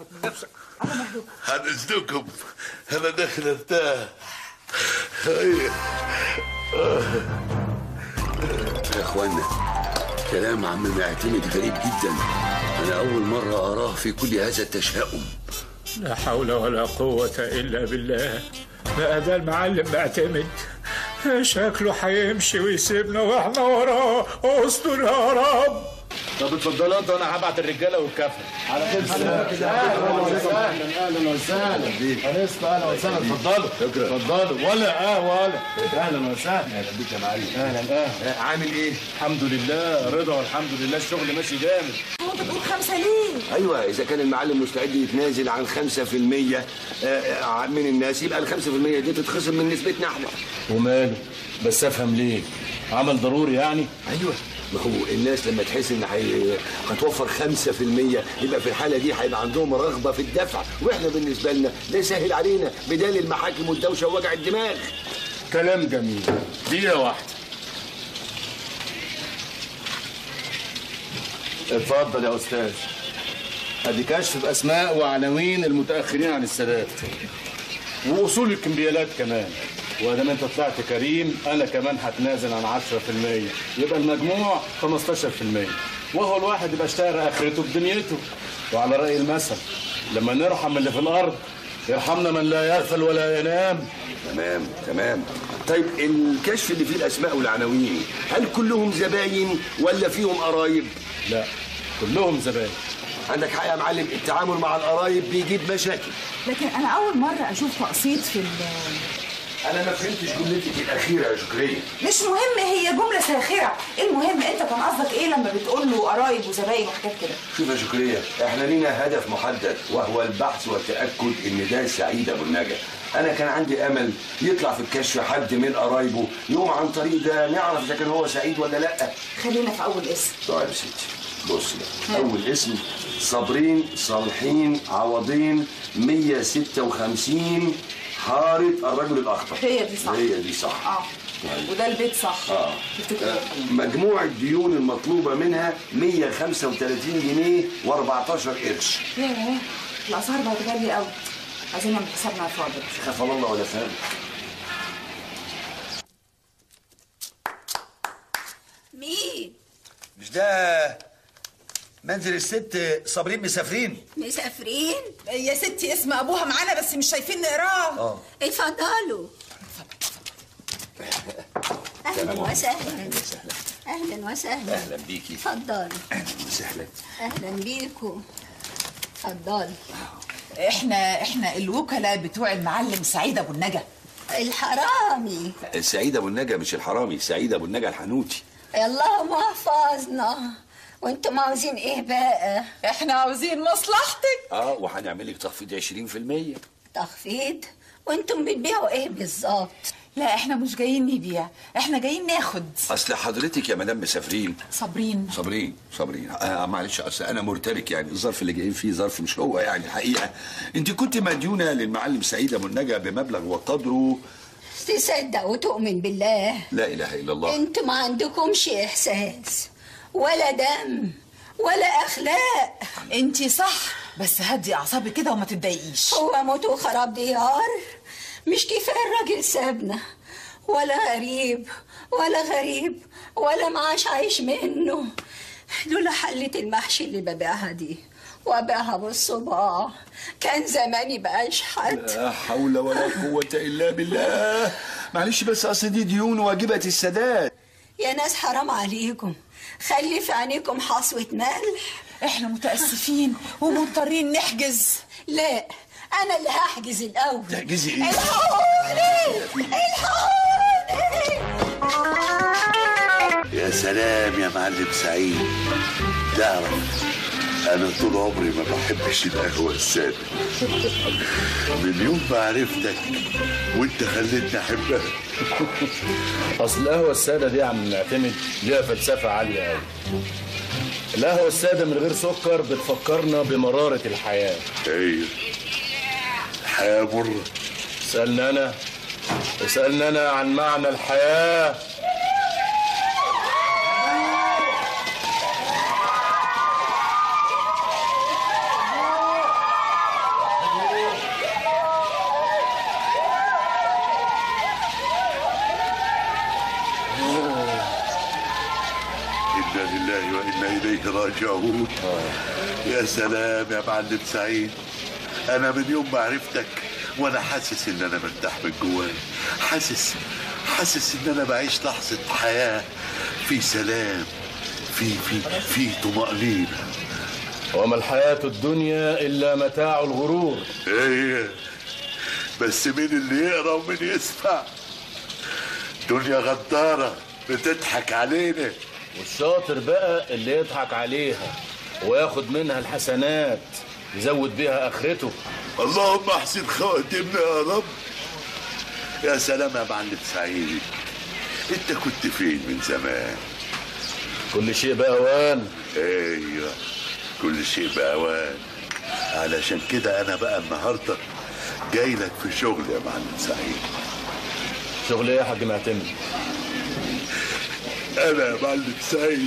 هنزلكم انا داخل ارتاح ايوه يا اخوانا كلام عم معتمد غريب جدا انا اول مره اراه في كل هذا التشاؤم لا حول ولا قوة إلا بالله بقى ده المعلم معتمد شكله هيمشي ويسيبنا واحنا وراه استر يا رب طب اتفضلوا انتوا انا هبعت الرجاله والكفن على خير اهلا وسهلا اهلا وسهلا انست اهلا وسهلا اتفضلوا اتفضلوا ولا قهوه ولا اهلا وسهلا اهلا بيك يا معلم اهلا اهلا عامل ايه؟ الحمد لله رضا والحمد لله الشغل ماشي جامد هو انت بتقول خمسه ليه؟ ايوه اذا كان المعلم مستعد يتنازل عن 5% آه، آه، من الناس يبقى ال 5% دي تتخصم من نسبتنا احنا وماله بس افهم ليه عمل ضروري يعني ايوه ما هو الناس لما تحس ان هي- هتوفر 5% يبقى في الحاله دي هيبقى عندهم رغبه في الدفع واحنا بالنسبه لنا ده يسهل علينا بدال المحاكم والدوشه ووجع الدماغ كلام جميل دقيقه واحده اتفضل يا استاذ ادي كشف باسماء وعناوين المتاخرين عن السداد واصول الكمبيالات كمان وادام انت طلعت كريم انا كمان هتنازل عن 10% يبقى المجموع 15% وهو الواحد يبقى اشتهر اخرته بدنيته وعلى راي المثل لما نرحم اللي في الارض يرحمنا من لا يغفل ولا ينام تمام تمام طيب الكشف اللي فيه الاسماء والعناوين هل كلهم زباين ولا فيهم قرايب لا كلهم زباين عندك حق يا معلم التعامل مع القرايب بيجيب مشاكل لكن انا اول مره اشوف تقسيط في ال انا ما فهمتش جملتك الاخيره يا شكريه مش مهم هي جمله ساخره المهم انت كان قصدك ايه لما بتقول له قرايب وزباين وحاجات كده شوف يا شكريه احنا لينا هدف محدد وهو البحث والتاكد ان ده سعيد ابو النجا انا كان عندي امل يطلع في الكشف حد من قرايبه يوم عن طريق ده نعرف اذا كان هو سعيد ولا لا خلينا في اول اسم طيب يا ستي بص بقى اول اسم صابرين صالحين عوضين 156 حارة الرجل الاخضر هي دي صح. هي دي صح اه وده البيت صح اه تفتكر مجموع الديون المطلوبة منها 135 جنيه و14 قرش ياه الاسعار بقت غاليه قوي عايزين نعمل حسابنا يا فاضل مش خاف الله ولا فاهم مين مش ده منزل الست صابرين مسافرين مسافرين يا ستي اسم ابوها معانا بس مش شايفين نقراه اه اتفضلوا اهلا تمام. وسهلا اهلا وسهلا اهلا بيكي اتفضلوا اهلا وسهلا اهلا بيكم اتفضلوا احنا احنا الوكلاء بتوع المعلم سعيد ابو النجا الحرامي سعيد ابو النجا مش الحرامي سعيد ابو النجا الحنوتي اللهم احفظنا وانتم عاوزين ايه بقى احنا عاوزين مصلحتك اه وهنعمل لك تخفيض 20% تخفيض وانتم بتبيعوا ايه بالظبط لا احنا مش جايين نبيع احنا جايين ناخد اصل حضرتك يا مدام مسافرين صابرين صابرين صابرين آه معلش اصل انا مرتبك يعني الظرف اللي جايين فيه ظرف مش هو يعني الحقيقه انت كنت مديونه للمعلم سعيد ابو النجا بمبلغ وقدره تصدق وتؤمن بالله لا اله الا الله انتم ما عندكمش احساس ولا دم ولا اخلاق انتي صح بس هدي اعصابك كده وما تتضايقيش هو موت وخراب ديار مش كفايه الراجل سابنا ولا غريب ولا غريب ولا معاش عايش منه لولا حلة المحشي اللي ببيعها دي وابيعها بالصباع كان زماني بقى اشحت لا حول ولا قوه الا بالله معلش بس اصل دي ديون واجبه السداد يا ناس حرام عليكم خلي في عينيكم حصوة ملح احنا متاسفين ومضطرين نحجز لا انا اللي هحجز الاول تحجزي ايه؟ الحقوني الحقوني يا سلام يا معلم سعيد تعرف انا طول عمري ما بحبش القهوه الساده من يوم ما عرفتك وانت خليتني احبها اصل القهوه الساده دي يا عم معتمد ليها فلسفه عاليه قوي القهوه الساده من غير سكر بتفكرنا بمراره الحياه ايوه الحياه مره اسالني انا اسالني انا عن معنى الحياه انا لله وانا اليه راجعون يا سلام يا معلم سعيد انا من يوم ما عرفتك وانا حاسس ان انا مرتاح من جوايا حاسس حاسس ان انا بعيش لحظه حياه في سلام في في في طمانينه وما الحياه الدنيا الا متاع الغرور ايه بس مين اللي يقرا ومين يسمع دنيا غداره بتضحك علينا والشاطر بقى اللي يضحك عليها وياخد منها الحسنات يزود بيها اخرته اللهم احسن خواتمنا يا رب يا سلام يا معلم سعيد انت كنت فين من زمان كل شيء بأوان ايوه كل شيء بأوان علشان كده انا بقى النهارده جاي لك في شغل يا معلم سعيد شغل ايه يا حاج معتمد انا يا معلم سعيد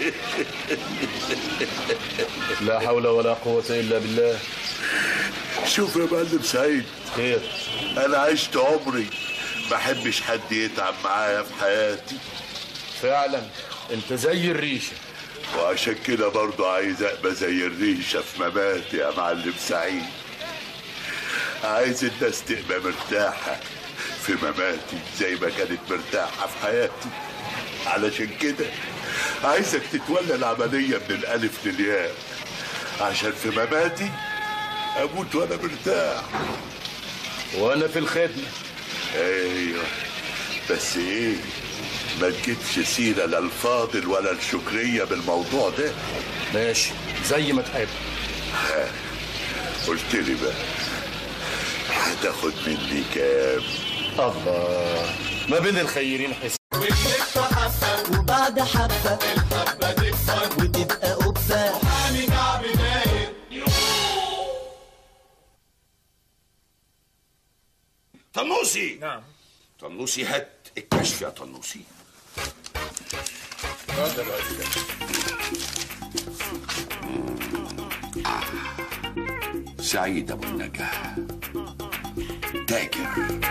لا حول ولا قوة إلا بالله شوف يا معلم سعيد خير انا عشت عمري ما احبش حد يتعب معايا في حياتي فعلا انت زي الريشه وعشان كده برضو عايز ابقى زي الريشه في مماتي يا معلم سعيد عايز الناس تبقى مرتاحه في مماتي زي ما كانت مرتاحه في حياتي علشان كده عايزك تتولى العمليه من الالف للياء عشان في مماتي اموت وانا مرتاح وانا في الخدمه ايوه بس ايه ما تجيبش سيره لا الفاضل ولا الشكريه بالموضوع ده ماشي زي ما تحب ها، قلت لي بقى هتاخد مني كام الله ما بين الخيرين حسين وبنكتر حبة وبعد حبة الحبة تكبر وتبقى قبة محامي كعب داير طنوسي نعم طنوسي هات الكشف يا طنوسي اتفضل يا أستاذ. سعيد ابو النجاح تاجر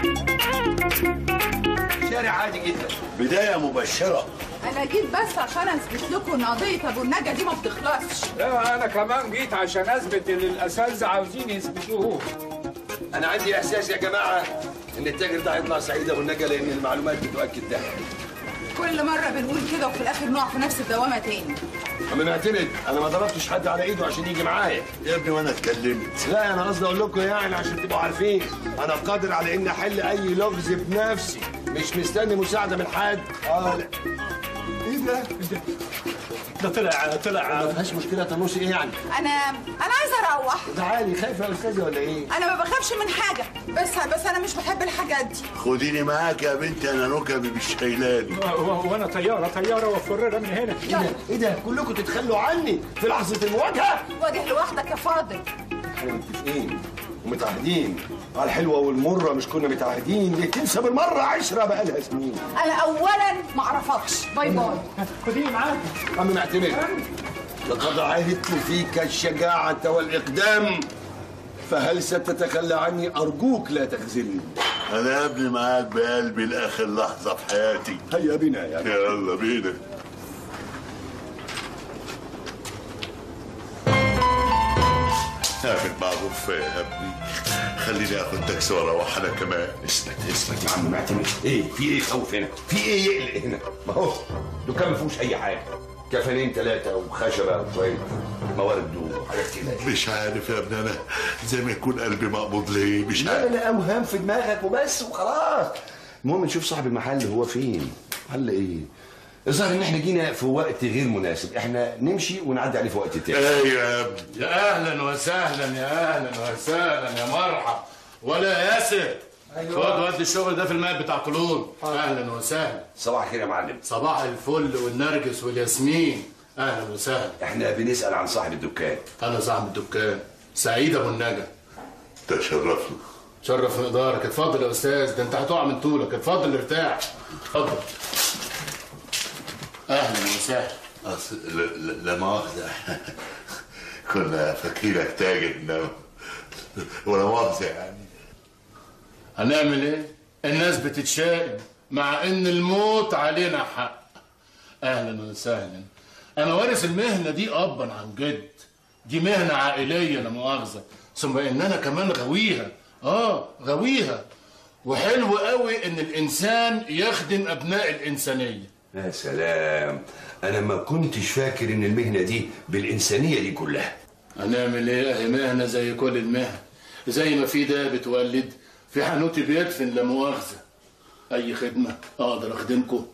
شارع عادي جدا بدايه مبشره انا جيت بس عشان اثبت لكم ان قضيه ابو النجا دي ما بتخلصش لا انا كمان جيت عشان اثبت اللي الاساتذه عاوزين يثبتوه انا عندي احساس يا جماعه ان التاجر ده هيطلع سعيد ابو النجا لان المعلومات بتؤكد ده كل مره بنقول كده وفي الاخر نقع في نفس الدوامه تاني اما نعتمد انا ما ضربتش حد على ايده عشان يجي معايا يا ابني وانا اتكلمت لا انا قصدي اقول لكم يعني عشان تبقوا عارفين انا قادر على اني احل اي لغز بنفسي مش مستني مساعده من حد اه لا ايه ده؟ ده طلع طلع ما فيهاش مشكله طنوسي ايه يعني؟ انا انا عايزه اروح تعالي خايفه يا استاذه ولا ايه؟ انا ما بخافش من حاجه بس بس انا مش بحب الحاجات دي خديني معاك يا بنتي انا ركبي مش شايلاني وانا طياره طياره وفرنا من هنا ايه ده؟ ايه ده؟ كلكم تتخلوا عني في لحظه المواجهه؟ واجه لوحدك يا فاضل احنا متفقين ومتعهدين على الحلوه والمره مش كنا متعهدين ليه تنسى بالمره عشره بقالها سنين انا اولا ما اعرفكش باي باي خديه معاك عم نعتمد لقد عهدت فيك الشجاعة والإقدام فهل ستتخلى عني أرجوك لا تخزلني انا يا ابني معاك بقلبي لاخر لحظه في حياتي هيا بنا يا يلا بينا اعمل معروف يا ابني خليني اخد تاكسي واروح انا كمان اثبت اثبت يا عم معتمد ايه في ايه خوف هنا في ايه يقلق هنا ما هو دكان ما فيهوش اي حاجه كفنين ثلاثه وخشبه وشويه موارد وحاجات كده مش عارف يا ابني انا زي ما يكون قلبي مقبوض ليه مش لا عارف لا اوهام في دماغك وبس وخلاص المهم نشوف صاحب المحل هو فين محل ايه الظاهر ان احنا جينا في وقت غير مناسب احنا نمشي ونعدي عليه في وقت تاني ايوه يا ابني يا اهلا وسهلا يا اهلا وسهلا يا مرحب ولا يا ياسر خد ودي الشغل ده في الماء بتاع طولون اهلا وسهلا صباح الخير يا معلم صباح الفل والنرجس والياسمين اهلا وسهلا احنا بنسال عن صاحب الدكان انا صاحب الدكان سعيد ابو النجا تشرفنا شرف مقدارك اتفضل يا استاذ ده انت هتقع من طولك اتفضل ارتاح اتفضل اهلا وسهلا أصل لا- لا لا مؤاخذة كنا فاكرينك تاجر انما ولا مؤاخذة يعني هنعمل ايه الناس بتتشائم مع ان الموت علينا حق اهلا وسهلا انا وارث المهنه دي ابا عن جد دي مهنه عائليه لا مؤاخذه ثم ان انا كمان غاويها اه غاويها وحلو قوي ان الانسان يخدم ابناء الانسانيه يا سلام انا ما كنتش فاكر ان المهنه دي بالانسانيه دي كلها هنعمل ايه اهي مهنه زي كل المهن زي ما في ده بتولد في حانوتي بيدفن لا مؤاخذه اي خدمه اقدر اخدمكم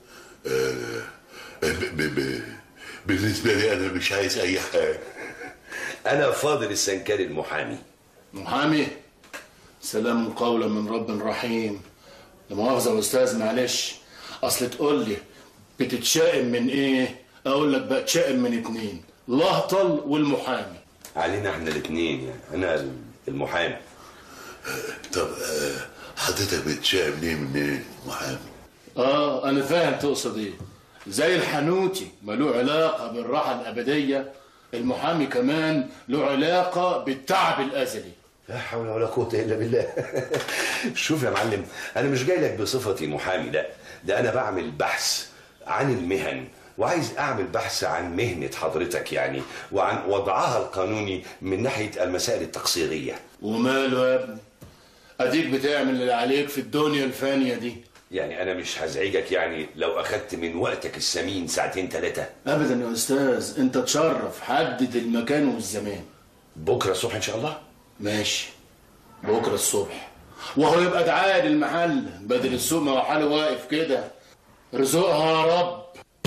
ب- ب- ب- بالنسبة لي أنا مش عايز أي حاجة انا فاضل السنكري المحامي محامي سلام قولا من رب رحيم لا مؤاخذه يا استاذ معلش اصل تقول لي بتتشائم من ايه اقول لك بتشائم من اتنين الاهطل والمحامي علينا احنا الاثنين يعني انا المحامي طب آه، حضرتك بتشائم ليه من إيه محامي اه انا فاهم تقصد ايه زي الحنوتي ما له علاقه بالراحه الابديه المحامي كمان له علاقه بالتعب الازلي لا حول ولا قوة إلا بالله شوف يا معلم أنا مش جاي لك بصفتي محامي لا ده أنا بعمل بحث عن المهن وعايز أعمل بحث عن مهنة حضرتك يعني وعن وضعها القانوني من ناحية المسائل التقصيرية وماله يا ابني اديك بتعمل اللي عليك في الدنيا الفانيه دي يعني أنا مش هزعجك يعني لو أخدت من وقتك الثمين ساعتين ثلاثة ابدا يا استاذ انت تشرف حدد المكان والزمان بكرة الصبح إن شاء الله ماشي بكره الصبح وهو يبقى دعايه للمحل بدل السوق ما هو حاله واقف كده رزقها يا رب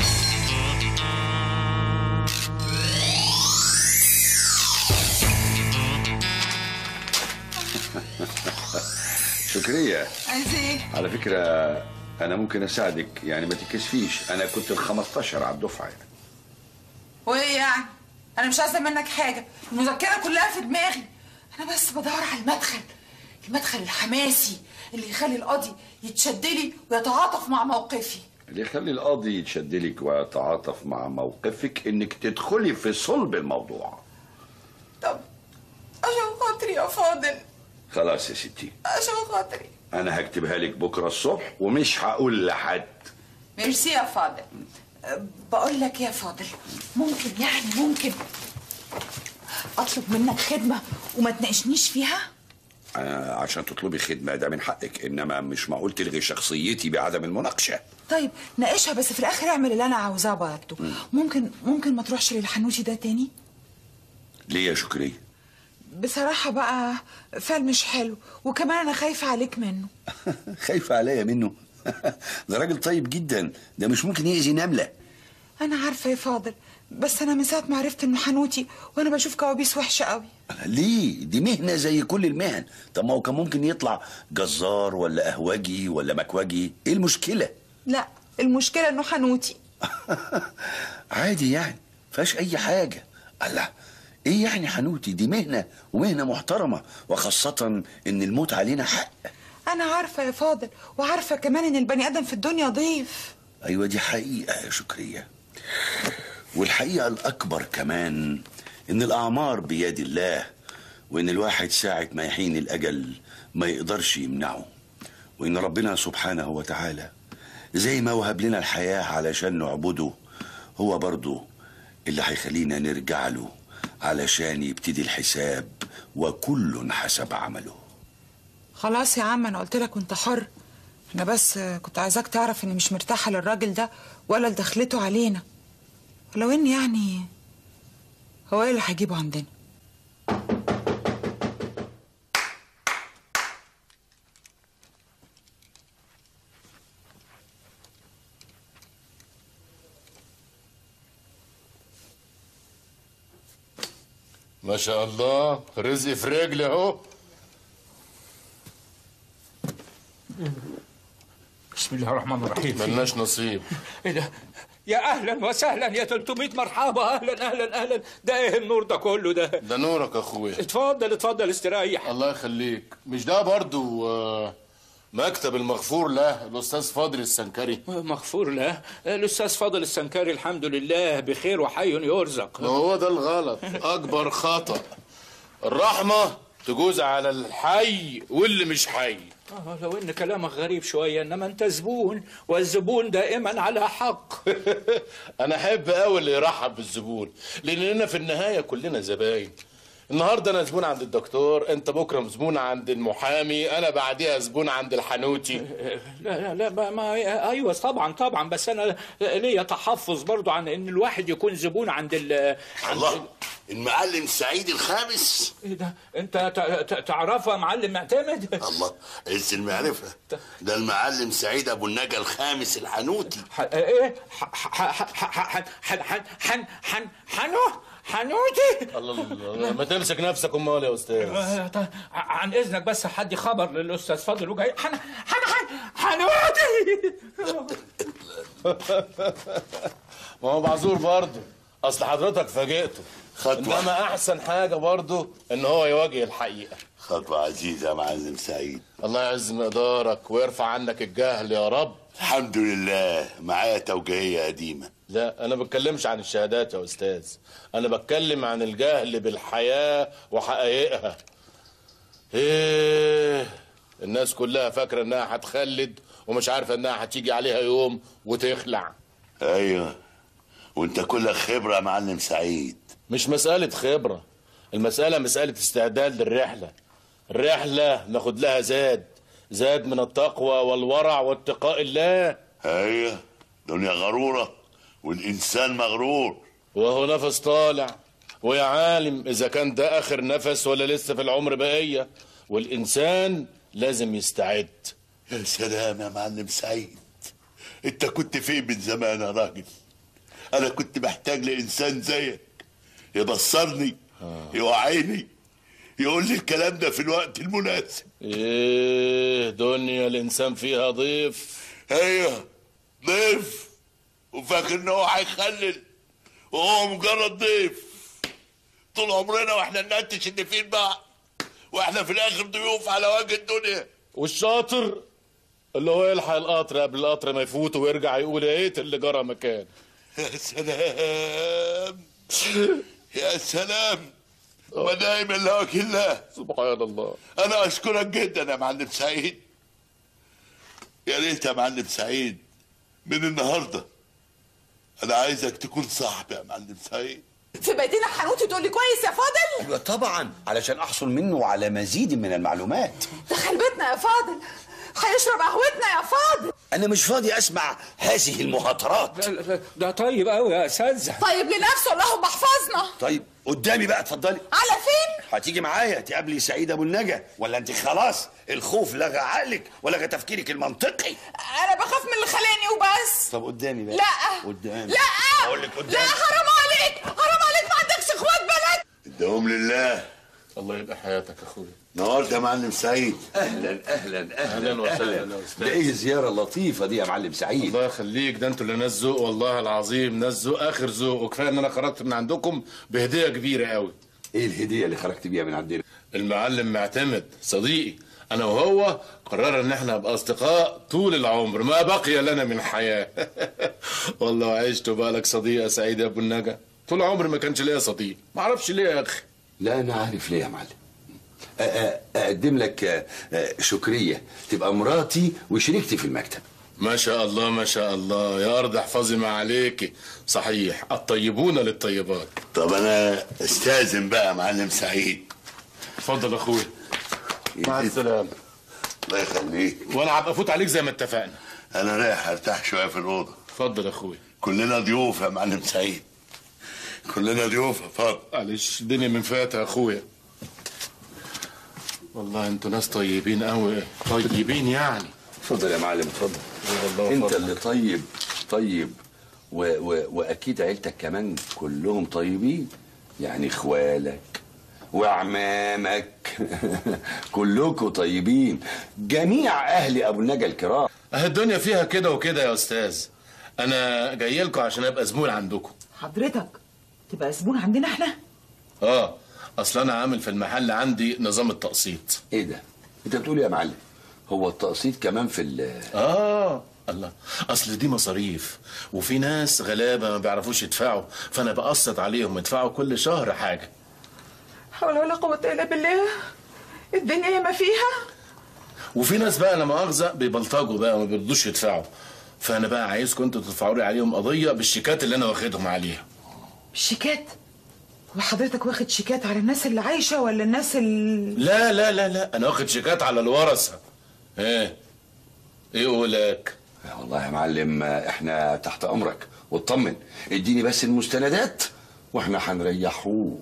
شكرية عايز ايه؟ على فكرة أنا ممكن أساعدك يعني ما تكسفيش أنا كنت ال 15 على الدفعة يعني. وايه يعني؟ انا مش عايزه منك حاجه المذكره كلها في دماغي انا بس بدور على المدخل المدخل الحماسي اللي يخلي القاضي يتشدلي ويتعاطف مع موقفي اللي يخلي القاضي يتشدلك ويتعاطف مع موقفك إنك تدخلي في صلب الموضوع طب عشان خاطري يا فاضل خلاص يا ستي عشان خاطري أنا هكتبها لك بكرة الصبح ومش هقول لحد ميرسي يا فاضل أه، بقول لك يا فاضل ممكن يعني ممكن اطلب منك خدمه وما تناقشنيش فيها آه، عشان تطلبي خدمة ده من حقك إنما مش معقول تلغي شخصيتي بعدم المناقشة طيب ناقشها بس في الاخر اعمل اللي انا عاوزاه برضه ممكن ممكن ما تروحش للحنوتي ده تاني ليه يا شكرية؟ بصراحه بقى فعل مش حلو وكمان انا خايفه عليك منه خايفة عليا منه ده راجل طيب جدا ده مش ممكن يأذي نملة انا عارفه يا فاضل بس انا من ساعه ما عرفت انه حنوتي وانا بشوف كوابيس وحشه قوي ليه دي مهنة زي كل المهن طب ما هو كان ممكن يطلع جزار ولا قهوجي ولا مكوجي ايه المشكلة لا المشكله انه حنوتي عادي يعني فيهاش اي حاجة الله ايه يعني حنوتي دي مهنة ومهنة محترمة وخاصة ان الموت علينا حق انا عارفه يا فاضل وعارفه كمان ان البني ادم في الدنيا ضيف ايوه دي حقيقة يا شكرية والحقيقة الاكبر كمان ان الاعمار بيد الله وان الواحد ساعة ما يحين الاجل ما يقدرش يمنعه وان ربنا سبحانه وتعالى زي ما وهب لنا الحياة علشان نعبده هو برضه اللي هيخلينا نرجع له علشان يبتدي الحساب وكل حسب عمله خلاص يا عم انا قلت لك وانت حر انا بس كنت عايزاك تعرف اني مش مرتاحه للراجل ده ولا لدخلته علينا ولو ان يعني هو ايه اللي هيجيبه عندنا ما شاء الله رزق في رجلي اهو بسم الله الرحمن الرحيم ملناش نصيب ايه ده يا اهلا وسهلا يا 300 مرحبا اهلا اهلا اهلا ده ايه النور ده كله ده ده نورك يا اخويا اتفضل اتفضل استريح الله يخليك مش ده برضو آه، مكتب المغفور له الاستاذ فاضل السنكري مغفور له الاستاذ فاضل السنكري الحمد لله بخير وحي يرزق ما هو ده الغلط اكبر خطأ الرحمة تجوز على الحي واللي مش حي آه لو ان كلامك غريب شويه انما انت زبون والزبون دائما على حق انا احب قوي اللي يرحب بالزبون لاننا في النهايه كلنا زباين النهارده انا زبون عند الدكتور انت بكره زبون عند المحامي انا بعديها زبون عند الحنوتي لا لا لا ما, ما ايوه طبعا طبعا بس انا ليا تحفظ برضو عن ان الواحد يكون زبون عند ال عند الله المعلم سعيد الخامس ايه ده انت ت- ت- تعرفه يا معلم معتمد الله عز المعرفة ده المعلم سعيد أبو النجا الخامس الحنوتي ح- ايه ح- ح- ح- ح- ح- حن حن حن حن حنو حنوتي الله الله ما تمسك نفسك امال يا استاذ آه، طيب، عن اذنك بس حد خبر للاستاذ فاضل وجاي حن حن حن حنوتي ما هو معذور برضه اصل حضرتك فاجئته خطوة. انما احسن حاجه برضه ان هو يواجه الحقيقه خطوة عزيزة يا معلم سعيد الله يعز مقدارك ويرفع عنك الجهل يا رب الحمد لله معايا توجيهية قديمة لا انا بتكلمش عن الشهادات يا استاذ انا بتكلم عن الجهل بالحياه وحقائقها ايه الناس كلها فاكره انها هتخلد ومش عارفه انها هتيجي عليها يوم وتخلع ايوه وانت كلك خبره يا معلم سعيد مش مساله خبره المساله مساله استعداد للرحله الرحله ناخد لها زاد زاد من التقوى والورع واتقاء الله ايوه دنيا غروره والانسان مغرور وهو نفس طالع ويا عالم اذا كان ده اخر نفس ولا لسه في العمر بقيه والانسان لازم يستعد يا سلام يا معلم سعيد انت كنت فين من زمان يا راجل انا كنت محتاج لانسان زيك يبصرني يوعيني يقول لي الكلام ده في الوقت المناسب ايه دنيا الانسان فيها ضيف ايوه ضيف وفاكر ان هو هيخلل وهو مجرد ضيف طول عمرنا واحنا ننتش ان فين بقى واحنا في الاخر ضيوف على وجه الدنيا والشاطر اللي هو يلحق القطر قبل القطر ما يفوت ويرجع يقول يا ريت اللي جرى مكان يا سلام يا سلام ودايم الا وجه الله سبحان الله انا اشكرك جدا يا معلم سعيد يا ريت يا معلم سعيد من النهارده انا عايزك تكون صاحبي يا معلم سعيد في بيتنا حنوتي تقول لي كويس يا فاضل ايوه طبعا علشان احصل منه على مزيد من المعلومات دخل بيتنا يا فاضل هيشرب قهوتنا يا فاضل انا مش فاضي اسمع هذه المهاترات ده طيب قوي يا اساتذه طيب لنفسه اللهم احفظنا طيب قدامي بقى اتفضلي على فين هتيجي معايا تقابلي سعيد ابو النجا ولا انت خلاص الخوف لغى عقلك ولغى تفكيرك المنطقي انا بخاف من اللي خلاني وبس طب قدامي بقى لا قدامي لا اقول لك لا قدامي حرام عليك حرام عليك ما عندكش اخوات بلد ادهم لله الله يبقى حياتك يا اخويا نورت يا معلم سعيد اهلا اهلا أهلاً وسهلاً يا أستاذ. ده ايه الزياره اللطيفه دي يا معلم سعيد الله يخليك ده انتوا اللي ناس ذوق والله العظيم ناس ذوق اخر ذوق وكفايه ان انا خرجت من عندكم بهديه كبيره قوي ايه الهديه اللي خرجت بيها من عندنا المعلم معتمد صديقي انا وهو قررنا ان احنا نبقى اصدقاء طول العمر ما بقي لنا من حياه والله عشت وبقالك صديق يا سعيد يا ابو النجا طول عمري ما كانش ليا صديق ما اعرفش ليه يا اخي لا انا عارف ليه يا معلم أ- أ- اقدم لك أ- أ- شكريه تبقى مراتي وشريكتي في المكتب ما شاء الله ما شاء الله يا ارض احفظي ما عليك صحيح الطيبون للطيبات طب انا استاذن بقى يا معلم سعيد اتفضل يا اخويا مع السلامه الله يخليك وانا هبقى افوت عليك زي ما اتفقنا انا رايح ارتاح شويه في الاوضه اتفضل يا اخويا كلنا ضيوف يا معلم سعيد كلنا ضيوف يا فاضل معلش الدنيا من فاتها يا اخويا والله انتوا ناس طيبين قوي طيبين يعني اتفضل يا معلم اتفضل الله انت فضل. اللي طيب طيب و و واكيد عيلتك كمان كلهم طيبين يعني اخوالك وعمامك كلكم طيبين جميع اهل ابو النجا الكرام اهي الدنيا فيها كده وكده يا استاذ انا جاي لكم عشان ابقى زبون عندكم حضرتك تبقى زبون عندنا احنا اه اصل انا عامل في المحل عندي نظام التقسيط ايه ده انت بتقول إيه يا معلم هو التقسيط كمان في ال اه الله اصل دي مصاريف وفي ناس غلابه ما بيعرفوش يدفعوا فانا بقسط عليهم يدفعوا كل شهر حاجه حول ولا قوة إلا بالله الدنيا ياما فيها وفي ناس بقى لا مؤاخذه بيبلطجوا بقى وما بيرضوش يدفعوا فانا بقى عايزكم انتوا تدفعوا لي عليهم قضيه بالشيكات اللي انا واخدهم عليها شيكات وحضرتك واخد شيكات على الناس اللي عايشة ولا الناس اللي لا لا لا لا انا واخد شيكات على الورثه ايه ايه قولك يا والله يا معلم احنا تحت امرك واطمن اديني بس المستندات واحنا هنريحوه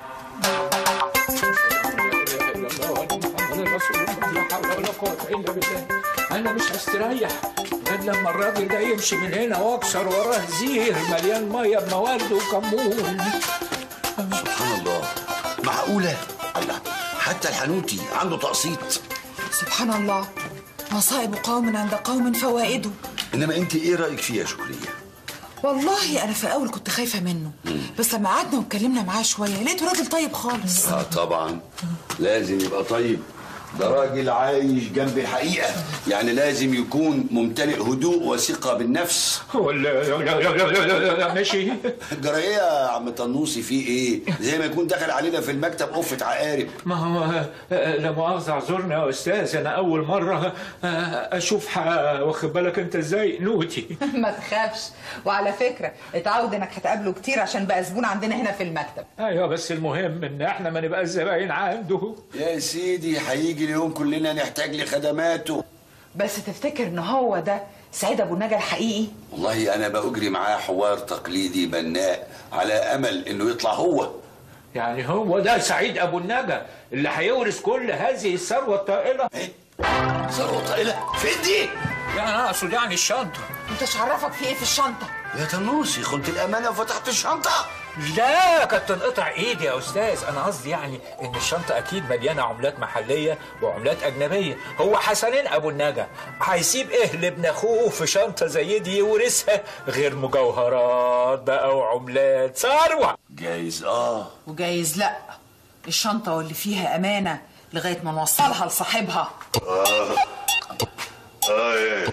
انا مش هستريح غير لما الراجل ده يمشي من هنا واكسر وراه زير مليان ميه بمواد وكمون سبحان الله معقولة الله حتى الحنوتي عنده تقسيط سبحان الله مصائب قوم عند قوم فوائده انما انت ايه رايك فيها يا شكريه والله انا في الاول كنت خايفه منه بس لما قعدنا واتكلمنا معاه شويه لقيته راجل طيب خالص اه طبعا لازم يبقى طيب ده راجل عايش جنب الحقيقة يعني لازم يكون ممتلئ هدوء وثقة بالنفس ولا ماشي جرى ايه يا عم طنوسي في ايه زي ما يكون دخل علينا في المكتب قفة عقارب ما هو آه، لا مؤاخذة اعذرني يا استاذ انا اول مرة آه، اشوف ح- واخد بالك انت ازاي نوتي ما تخافش وعلى فكره اتعود انك هتقابله كتير عشان بقى زبون عندنا هنا في المكتب ايوه بس المهم ان احنا ما نبقى الزباين عنده يا سيدي هيجي اليوم كلنا نحتاج لخدماته بس تفتكر ان هو ده سعيد ابو النجا الحقيقي والله انا بأجري معاه حوار تقليدي بناء على امل انه يطلع هو يعني هو ده سعيد ابو النجا اللي هيورث كل هذه الثروه الطائله ثروه طائله فين دي يعني انا اقصد يعني الشنطه انت عرفك في ايه في الشنطه يا تنوسي خنت الامانه وفتحت الشنطه لا كانت تنقطع ايدي يا استاذ انا قصدي يعني ان الشنطه اكيد مليانه عملات محليه وعملات اجنبيه هو حسنين ابو النجا هيسيب ايه لابن اخوه في شنطه زي دي يورثها غير مجوهرات بقى وعملات ثروه جايز اه وجايز لا الشنطه واللي فيها امانه لغايه ما نوصلها لصاحبها اه اه ايه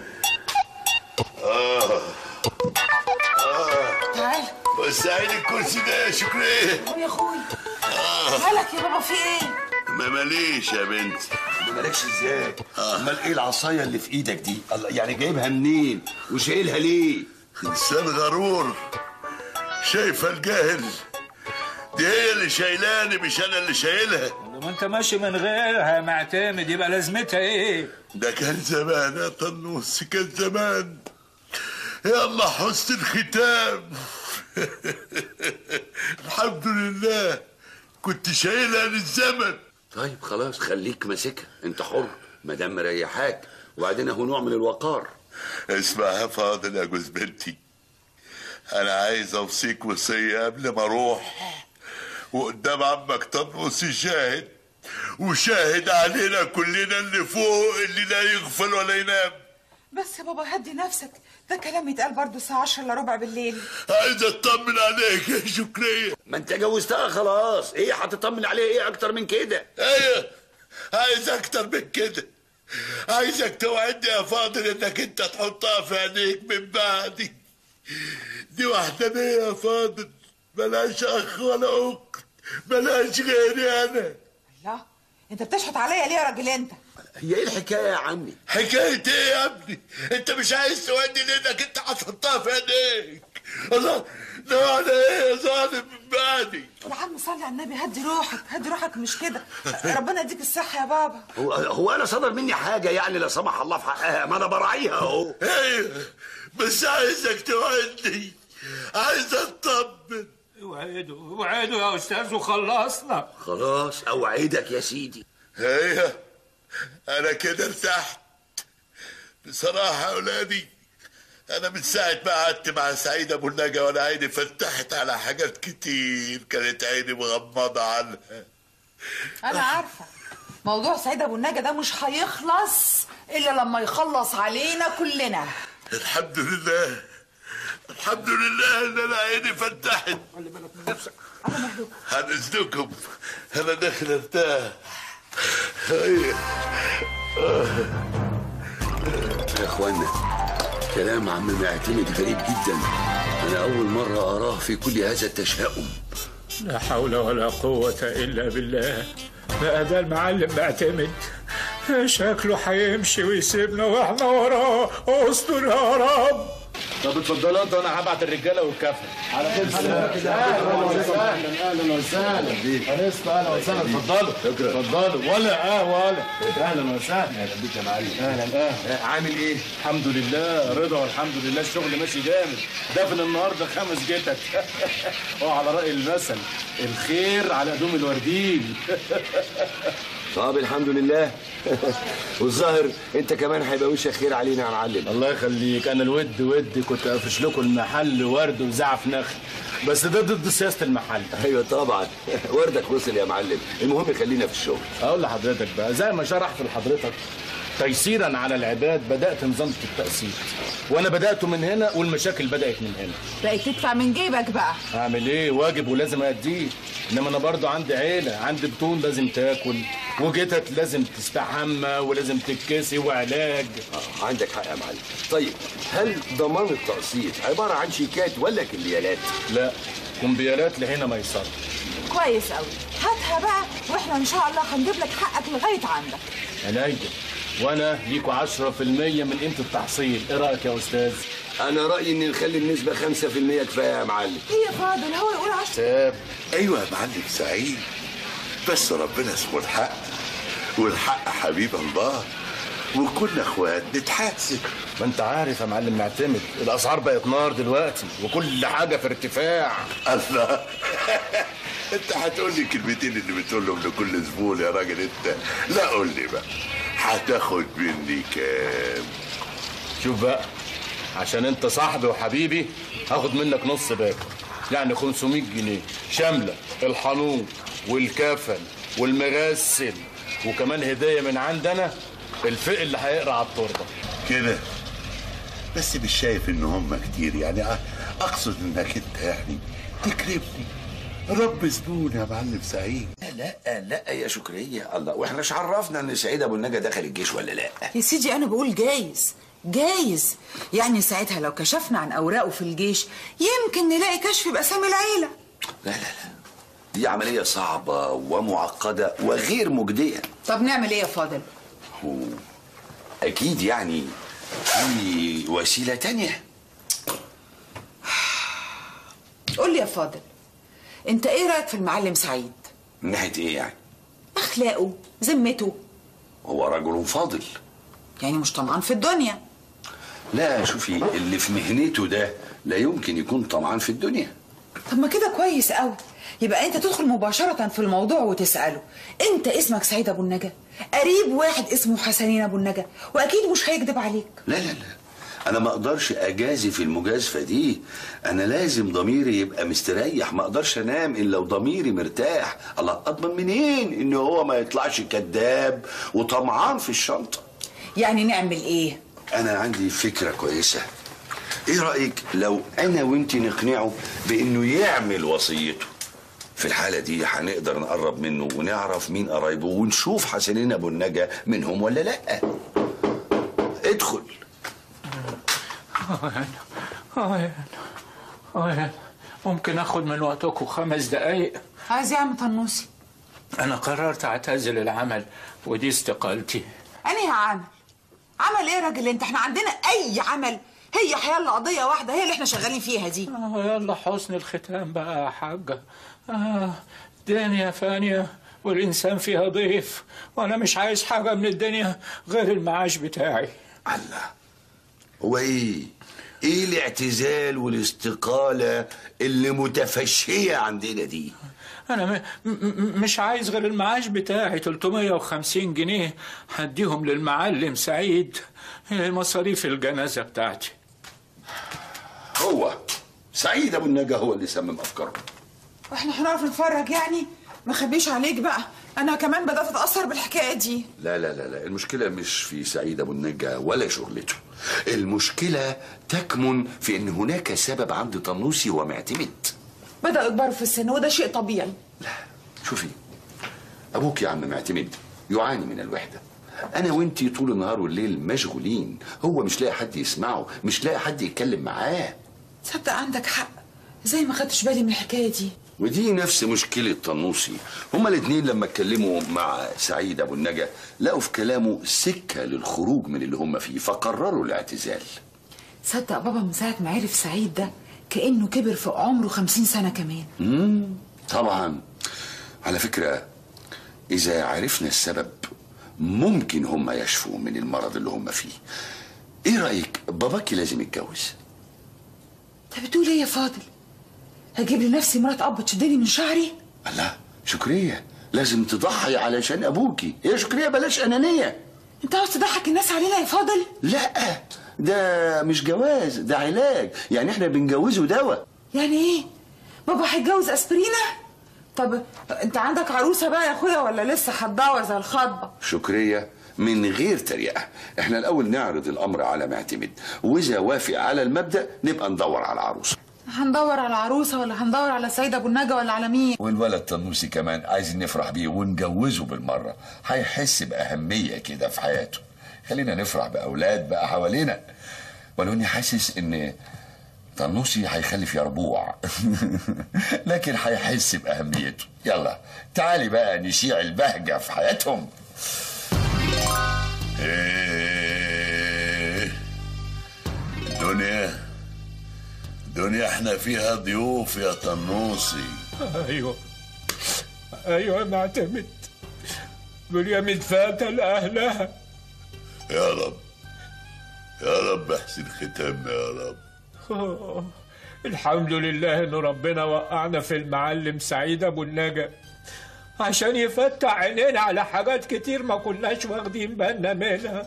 اه اه تعال وسعيني الكرسي ده يا شكري قول يا اخوي مالك يا بابا في ايه ما ماليش يا بنتي مالكش ازاي امال ايه العصايه اللي في ايدك دي الله يعني جايبها منين وشايلها ليه انسان غرور شايفه الجاهل دي هي اللي شايلاني مش انا اللي شايلها ما انت ماشي من غيرها يا معتمد يبقى لازمتها ايه ده كان زمان يا طنوس كان زمان يلا حسن الختام الحمد لله كنت شايلها للزمن طيب خلاص خليك ماسكها انت حر ما دام مريحاك وبعدين اهو نوع من الوقار اسمع يا فاضل يا جوز بنتي انا عايز اوصيك وصيه قبل ما اروح وقدام عمك طنوس شاهد وشاهد علينا كلنا اللي فوق اللي لا يغفل ولا ينام بس يا بابا هدي نفسك ده كلام يتقال برضه الساعه 10 الا ربع بالليل عايز اطمن عليك يا شكرية ما انت جوزتها خلاص ايه هتطمن عليها ايه اكتر من كده ايوه عايز اكتر من كده عايزك توعدني يا فاضل انك انت تحطها في عينيك من بعدي دي وحدانية يا فاضل ملهاش اخ ولا اخت ملهاش غيري انا لا انت بتشحت عليا ليه يا راجل انت هي ايه الحكايه يا عمي حكاية ايه يا ابني انت مش عايز تودي لانك انت هتحطها في عينيك الله ده انا ايه يا ظالم من بعدي يا عم صلي على النبي هدي روحك هدي روحك مش كده ربنا يديك الصحه يا بابا هو هو انا صدر مني حاجه يعني لا سمح الله في حقها ما انا براعيها اهو ايوه بس عايزك توعدني عايز اطمن وعدوا وعدوا يا استاذ وخلصنا خلاص اوعدك يا سيدي ايوه انا كده ارتحت بصراحه يا اولادي انا من ساعه ما قعدت مع سعيد ابو النجا وانا عيني فتحت على حاجات كتير كانت عيني مغمضه عنها انا عارفه موضوع سعيد ابو النجا ده مش هيخلص الا لما يخلص علينا كلنا الحمد لله الحمد لله ان انا عيني فتحت خلي بالك من نفسك هنزلكم انا داخل ارتاح أيوة. يا اخوانا كلام عم معتمد غريب جدا انا اول مره اراه في كل هذا التشاؤم لا حول ولا قوة إلا بالله بقى ده المعلم معتمد شكله هيمشي ويسيبنا واحنا وراه استر يا رب طب اتفضلوا انتوا انا هبعت الرجاله والكفن على خير اهلا وسهلا اهلا وسهلا هنسمع اهلا وسهلا اتفضلوا اتفضلوا ولا قهوه ولا اهلا وسهلا اهلا بيك يا معلم اهلا اهلا عامل ايه؟ الحمد لله رضا والحمد لله الشغل ماشي جامد دافن النهارده خمس جتت هو على راي المثل الخير على قدوم الوردين طب الحمد لله والظاهر انت كمان هيبقى وشك خير علينا يا معلم الله يخليك انا الود ود كنت قافش لكم المحل ورد وزعف نخل بس ده ضد سياسه المحل ايوه طبعا وردك وصل يا معلم المهم خلينا في الشغل اقول لحضرتك بقى زي ما شرحت لحضرتك تيسيرا على العباد بدات نظام التقسيط وانا بدات من هنا والمشاكل بدات من هنا بقيت تدفع من جيبك بقى اعمل ايه واجب ولازم اديه انما انا برضو عندي عيله عندي بطون لازم تاكل وجيتك لازم تستحمى ولازم تتكسي وعلاج آه عندك حق يا معلم طيب هل ضمان التقسيط عباره عن شيكات ولا كمبيالات لا كمبيالات لهنا ميسره كويس قوي هاتها بقى واحنا ان شاء الله هنجيب لك حقك لغايه عندك عينيا وانا ليكوا 10% من قيمه التحصيل ايه رايك يا استاذ انا رايي ان نخلي النسبه 5% كفايه يا معلم هي فاضل هو يقول عشرة ساب ايوه يا معلم سعيد بس ربنا اسمه الحق والحق حبيب الله وكل اخوات نتحاسب ما انت عارف يا معلم معتمد الاسعار بقت نار دلوقتي وكل حاجه في ارتفاع الله انت هتقول لي الكلمتين اللي بتقولهم لكل زبون يا راجل انت لا قول لي بقى هتاخد مني كام شوف بقى عشان انت صاحبي وحبيبي هاخد منك نص باكو يعني 500 جنيه شامله الحنوط والكفن والمغسل وكمان هديه من عندنا الفق اللي هيقرا على التورته كده بس مش شايف ان هم كتير يعني أ- اقصد انك انت يعني تكرمني رب زبون يا معلم سعيد لا لا يا شكريه الله واحنا مش عرفنا ان سعيد ابو النجا دخل الجيش ولا لا يا سيدي انا بقول جايز جايز يعني ساعتها لو كشفنا عن اوراقه في الجيش يمكن نلاقي كشف باسامي العيله لا لا لا دي عمليه صعبه ومعقده وغير مجديه طب نعمل ايه يا فاضل اكيد يعني في وسيله تانية قول لي يا فاضل انت ايه رايك في المعلم سعيد من ناحيه ايه يعني اخلاقه ذمته هو رجل فاضل يعني مش طمعان في الدنيا لا شوفي اللي في مهنته ده لا يمكن يكون طمعان في الدنيا طب ما كده كويس قوي يبقى انت تدخل مباشرة في الموضوع وتسأله انت اسمك سعيد ابو النجا قريب واحد اسمه حسنين ابو النجا واكيد مش هيكذب عليك لا لا لا انا ما اقدرش اجازي في المجازفه دي انا لازم ضميري يبقى مستريح ما اقدرش انام الا وضميري مرتاح الله اضمن منين ان هو ما يطلعش كذاب وطمعان في الشنطه يعني نعمل ايه انا عندي فكره كويسه ايه رايك لو انا وانت نقنعه بانه يعمل وصيته في الحالة دي هنقدر نقرب منه ونعرف مين قرايبه ونشوف حسنين ابو النجا منهم ولا لا ادخل آه آه آه ممكن اخد من وقتكم خمس دقايق عايز إيه يا عم طنوسي انا قررت اعتزل العمل ودي استقالتي انهي عمل عمل ايه يا راجل انت احنا عندنا اي عمل هي حيالله قضية واحدة هي اللي احنا شغالين فيها دي آه يلا حسن الختام بقى يا حاجة آه دنيا فانية والإنسان فيها ضيف وأنا مش عايز حاجة من الدنيا غير المعاش بتاعي الله هو ايه ايه الاعتزال والاستقالة اللي متفشية عندنا دي أنا م- م- مش عايز غير المعاش بتاعي 350 جنيه هديهم للمعلم سعيد آه، مصاريف الجنازة بتاعتي هو سعيد ابو النجا هو اللي سمم افكاره واحنا هنعرف نتفرج يعني ما خبيش عليك بقى انا كمان بدات اتاثر بالحكايه دي لا لا لا لا المشكلة مش في سعيد أبو النجا ولا شغلته المشكلة تكمن في أن هناك سبب عند طنوسي ومعتمد بداوا يكبروا في السن وده شيء طبيعي شوفي أبوك يا عم معتمد يعاني من الوحدة أنا وأنتي طول النهار والليل مشغولين هو مش لاقي حد يسمعه مش لاقي حد يتكلم معاه تصدق عندك حق زي ما خدتش بالي من الحكايه دي ودي نفس مشكلة طنوسي هما الاتنين لما اتكلموا مع سعيد أبو النجا لقوا في كلامه سكة للخروج من اللي هما فيه فقرروا الاعتزال تصدق بابا من ساعه ما عرف سعيد ده كانه كبر في عمره خمسين سنه كمان مم. طبعا على فكرة إذا عرفنا السبب ممكن هم يشفوا من المرض اللي هم فيه إيه رأيك باباكي لازم يتجوز انت بتقول ايه يا فاضل هجيب لنفسي مرات اب تشدني من شعري الله شكرية لازم تضحي علشان أبوكي يا شكرية بلاش أنانية انت عاوز تضحك الناس علينا يا فاضل لا ده مش جواز ده علاج يعني احنا بنجوزه دواء يعني ايه بابا هيتجوز اسبرينا طب انت عندك عروسه بقى يا اخويا ولا لسه هتدور زي الخطبه شكرية من غير تريقة احنا الأول نعرض الأمر على معتمد وإذا وافق على المبدأ نبقى ندور على عروسة هندور على عروسه ولا هندور على سيد ابو النجا ولا على مين والولد تنوسي كمان عايزين نفرح بيه ونجوزه بالمره هيحس باهميه كده في حياته خلينا نفرح باولاد بقى حوالينا ولو اني حاسس ان طنوسي هيخلف يربوع لكن هيحس باهميته يلا تعالي بقى نشيع البهجه في حياتهم ايه دنيا دنيا احنا فيها ضيوف يا طنوسي ايوه ايوه يا معتمد دنيا متفاتة لأهلها يا رب يا رب احسن ختامنا يا رب آه، الحمد لله ان ربنا وقعنا في المعلم سعيد ابو النجا عشان يفتح عينينا على حاجات كتير ما كناش واخدين بالنا منها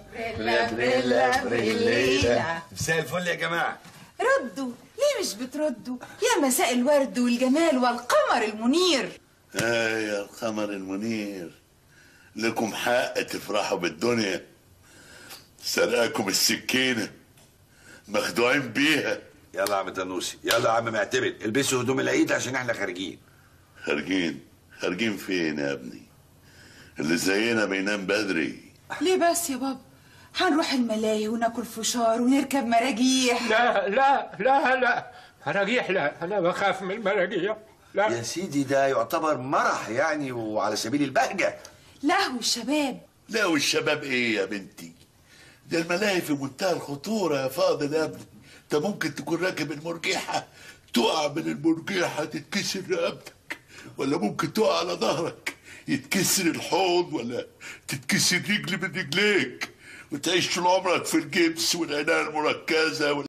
مساء الفل يا جماعه ردوا ليه مش بتردوا يا مساء الورد والجمال والقمر المنير آه يا القمر المنير لكم حق تفرحوا بالدنيا سرقاكم السكينة مخدوعين بيها يلا يا عم تنوسي يلا يا عم معتمد البسوا هدوم العيد عشان احنا خارجين خارجين خارجين فين يا ابني اللي زينا بينام بدري ليه بس يا بابا هنروح الملاهي وناكل فشار ونركب مراجيح لا لا لا لا مراجيح لا انا بخاف من المراجيح لا يا سيدي ده يعتبر مرح يعني وعلى سبيل البهجه لهو الشباب لا والشباب ايه يا بنتي ده الملاهي في منتهى الخطورة يا فاضل يا ابني انت ممكن تكون راكب المرجيحة تقع من المرجيحة تتكسر رقبتك ولا ممكن تقع على ظهرك يتكسر الحوض ولا تتكسر رجل من رجليك وتعيش طول عمرك في الجبس والعناية المركزة